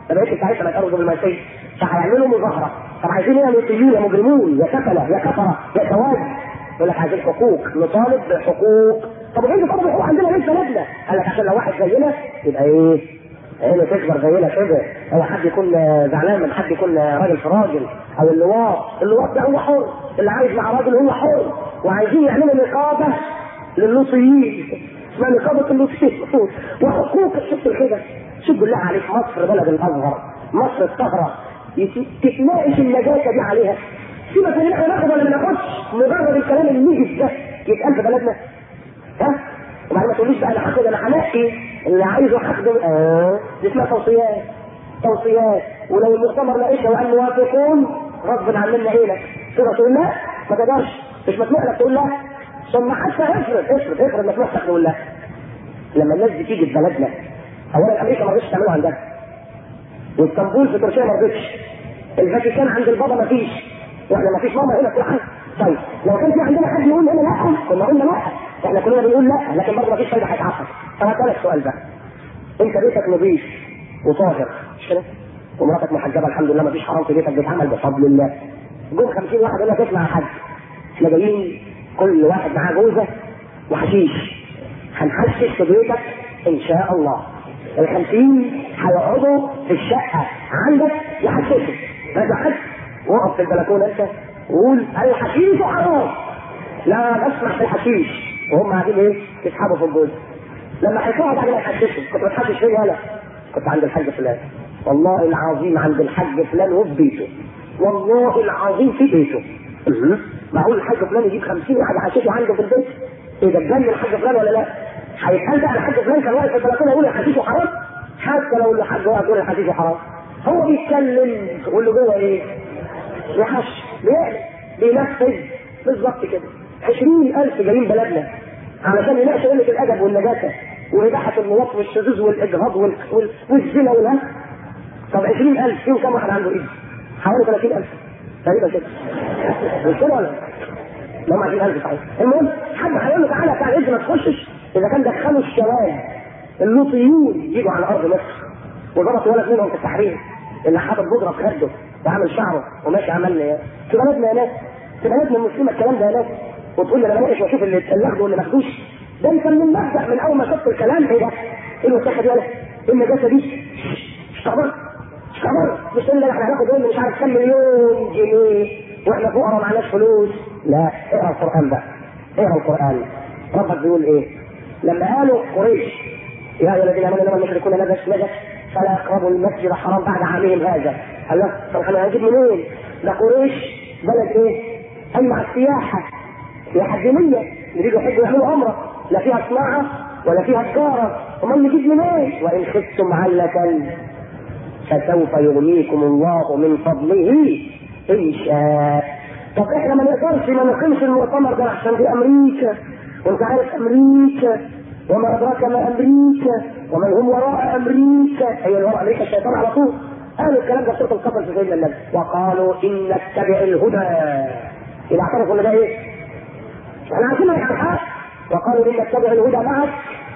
ما بقتش ساعتها ما تقرب بالمسيح فهيعملوا مظاهره طب عايزين ايه يا لوطيين يا مجرمون يا كفله يا كفره يا سواد يقول لك عايزين حقوق نطالب بحقوق طب وانت تطالب بحقوق عندنا ليه بلدنا؟ قال لك عشان لو واحد زينا يبقى ايه؟ عينه تكبر زينا كده هو حد يكون زعلان من حد يكون راجل في راجل او اللواط اللواط ده هو حر اللي عايز مع راجل هو حر وعايزين يعملوا نقابه للوصيين اسمها نقابه اللوصيين وحقوق الست الخدم شوف بالله عليك مصر بلد الازهر مصر الطهره تتناقش النجاسه دي عليها سيبك من احنا ناخد ولا ما ناخدش مجرد الكلام اللي ده يتقال في بلدنا ها وبعدين ما تقوليش بقى انا هاخد انا هنقي اللي عايزه هاخده اه دي اسمها توصيات توصيات ولو المؤتمر لقيته وقال موافقون غصب عننا ايه لك تقدر تقول لا ما تقدرش مش مسموح لك تقول لا ثم حتى افرض افرض افرض مسموح لك تقول لا لما الناس دي تيجي في بلدنا اولا امريكا ما رضتش تعمله عندها واسطنبول في تركيا ما رضتش الفاتيكان عند البابا ما فيش واحنا ما فيش ماما هنا كل حاجه طيب لو كان في عندنا حد يقول هنا لا كنا قلنا لا احنا كلنا بنقول لا لكن برضه ما فيش فايده هيتعقد طب هسالك سؤال بقى انت بيتك نظيف وطاهر مش كده؟ ومراتك محجبه الحمد لله ما فيش حرام في بيتك بيتعمل بفضل الله جم 50 واحد يقول لك اسمع يا حاج احنا جايين كل واحد معاه جوزه وحشيش هنحشش في بيتك ان شاء الله الخمسين هيقعدوا في الشقة عندك يحششوا هذا حد وقف في البلكونة انت وقول الحشيش حرام لا بسمع في الحشيش وهم قاعدين ايه يسحبوا في الجوز لما هيطلعوا بعد ما يحششوا كنت بتحشش فين انا كنت عند الحاج فلان والله العظيم عند الحاج فلان وفي بيته والله العظيم في بيته معقول الحاج فلان يجيب 50 واحد يحششوا عنده في البيت ايه ده اتجنن الحاج فلان ولا لا؟ هيتقال بقى الحاج فلان كان واقف في البلكونه يقول الحشيش حرام حتى لو الحاج واقف يقول الحشيش حرام هو بيتكلم واللي جوه ايه؟ يحش بيعمل بينفذ بالظبط كده 20000 جايين بلدنا علشان يناقشوا قله الادب والنجاسه واباحه المواط والشذوذ والاجهاض وال... وال... والزنا والهم طب 20000 فيهم كم واحد عنده ايد؟ حوالي 30000 تقريبا كده مش كده ولا هم 20000 صحيح المهم حد هيقول له تعالى بتاع الاذن ما تخشش اذا كان دخلوا الشباب اللوطيون يجوا على ارض مصر وضربت ولد منهم في التحرير اللي حاطط بودره في خده وعامل شعره وماشي عملنا ايه في بلدنا يا ناس في بلدنا المسلمه الكلام ده يا ناس وتقول لي انا بناقش واشوف اللي اللي واللي ما خدوش ده انت من المبدا من اول ما شفت الكلام ايه ده؟ ايه الوساخه دي ولا ايه النجاسه دي؟ مش تعبان مش تعبان مش اللي احنا هناخد منه مش عارف كام مليون جنيه واحنا فقراء معناش فلوس لا اقرا القران بقى اقرا القران ربك بيقول ايه؟ لما قالوا قريش يا ايها الذين امنوا انما المشركون نجس نجس فلا يقربوا المسجد الحرام بعد عامهم هذا قال له طب احنا هنجيب منين؟ ده قريش بلد ايه؟ قال مع السياحه سياحه دينيه يريدوا يحبوا يعملوا عمره لا فيها صناعه ولا فيها تجاره امال نجيب منين؟ وان خفتم علة فسوف يغنيكم الله من فضله ان شاء طب احنا ما نقدرش ما نقيمش المؤتمر ده عشان دي امريكا وانت عارف امريكا وما ادراك ما امريكا ومن هم وراء امريكا هي اللي وراء امريكا الشيطان على طول قالوا الكلام ده سوره القصص في سيدنا النبي وقالوا ان نتبع الهدى اذا اعترفوا ان ده ايه؟ احنا عارفين ان الحق وقالوا ان نتبع الهدى معك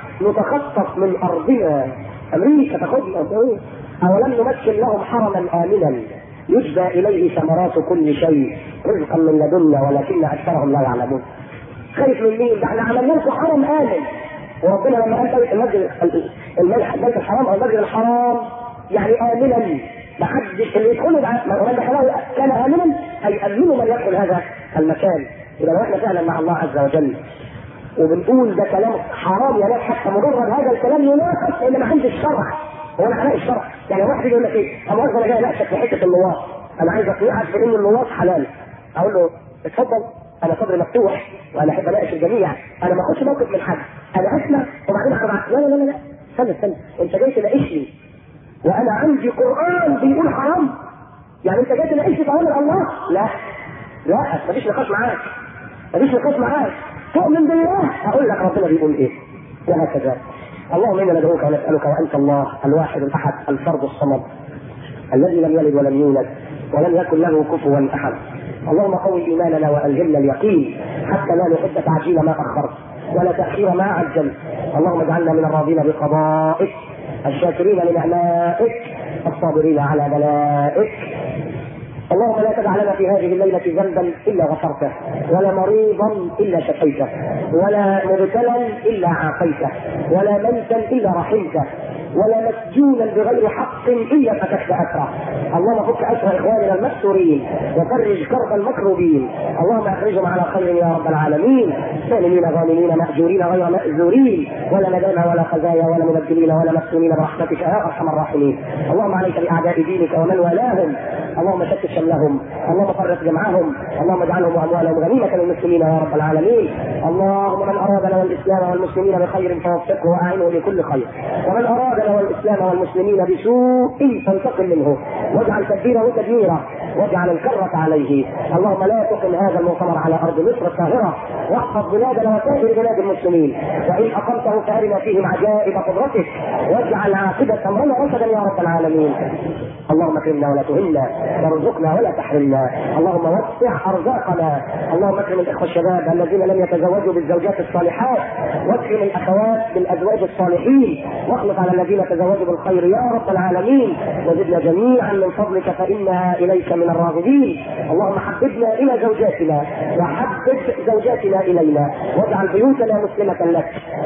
نتخطف من ارضنا امريكا تاخذنا اولم نمكن لهم حرما امنا يجبى اليه ثمرات كل شيء رزقا من لدنا ولكن اكثرهم لا يعلمون خايف من مين؟ ده احنا عملنا لكم حرم امن وربنا لما قال بيت المسجد البيت الحرام او المسجد الحرام يعني امنا ما حدش اللي يدخله من دخله كان امنا اي امنوا من يدخل هذا المكان اذا لو احنا فعلا مع الله عز وجل وبنقول ده كلام حرام يا ناس حتى مجرد هذا الكلام يناقش لان ما عندي الشرع هو انا علاء الشرع يعني واحد يقول لك ايه انا انا جاي اناقشك في حته اللواط انا عايز اقنعك بان اللواط حلال اقول له اتفضل انا صدري مفتوح وانا احب اناقش الجميع انا ما اخدش موقف من حد انا اسمع وبعدين اقرا لا لا لا لا استنى استنى انت جاي تناقشني وانا عندي قران بيقول حرام يعني انت جاي تناقشني في امر الله لا لا مفيش نقاش معاك مفيش نقاش معاك تؤمن بالله اقول لك ربنا بيقول ايه وهكذا اللهم انا ندعوك ونسالك وانت الله الواحد الاحد الفرد الصمد الذي لم يلد ولم يولد ولم يكن له كفوا احد اللهم قوي ايماننا والهمنا اليقين حتى لا نحب تعجيل ما اخرت ولا تاخير ما عجلت اللهم اجعلنا من الراضين بقضائك الشاكرين لنعمائك الصابرين على بلائك اللهم لا تدع لنا في هذه الليلة ذنبا إلا غفرته ولا مريضا إلا شفيته ولا مبتلا إلا عافيته ولا ميتا إلا رحمته ولا مسجونا بغير حق الا فتحت اسره اللهم فك اسر اخواننا المكسورين وفرج كرب المكروبين اللهم اخرجهم على خير يا رب العالمين سالمين غانمين ماجورين غير ماجورين ولا ندامى ولا خزايا ولا مبدلين ولا مفتونين برحمتك يا ارحم الراحمين اللهم عليك باعداء دينك ومن والاهم اللهم شتت شملهم اللهم فرق جمعهم اللهم اجعلهم واموالهم غنيمه للمسلمين يا رب العالمين اللهم من ارادنا والاسلام والمسلمين بخير فوفقه واعينه لكل خير ومن اراد والاسلام والمسلمين بسوء فانتقم منه واجعل تدبيره تدميرا واجعل الكرة عليه اللهم لا تقم هذا المؤتمر على ارض مصر القاهرة واحفظ بلادنا وسائر بلاد المسلمين وان اقمته فارنا فيهم عجائب قدرتك واجعل عاقبة امرنا رشدا يا رب العالمين اللهم اكرمنا ولا تهنا وارزقنا ولا تحرمنا اللهم وسع ارزاقنا اللهم اكرم الاخوه الشباب الذين لم يتزوجوا بالزوجات الصالحات واكرم الاخوات بالازواج الصالحين واخلق على الذين تزوجوا بالخير يا رب العالمين وزدنا جميعا من فضلك فانا اليك من الراغبين اللهم حببنا الى زوجاتنا وحبب زوجاتنا الينا واجعل بيوتنا مسلمه لك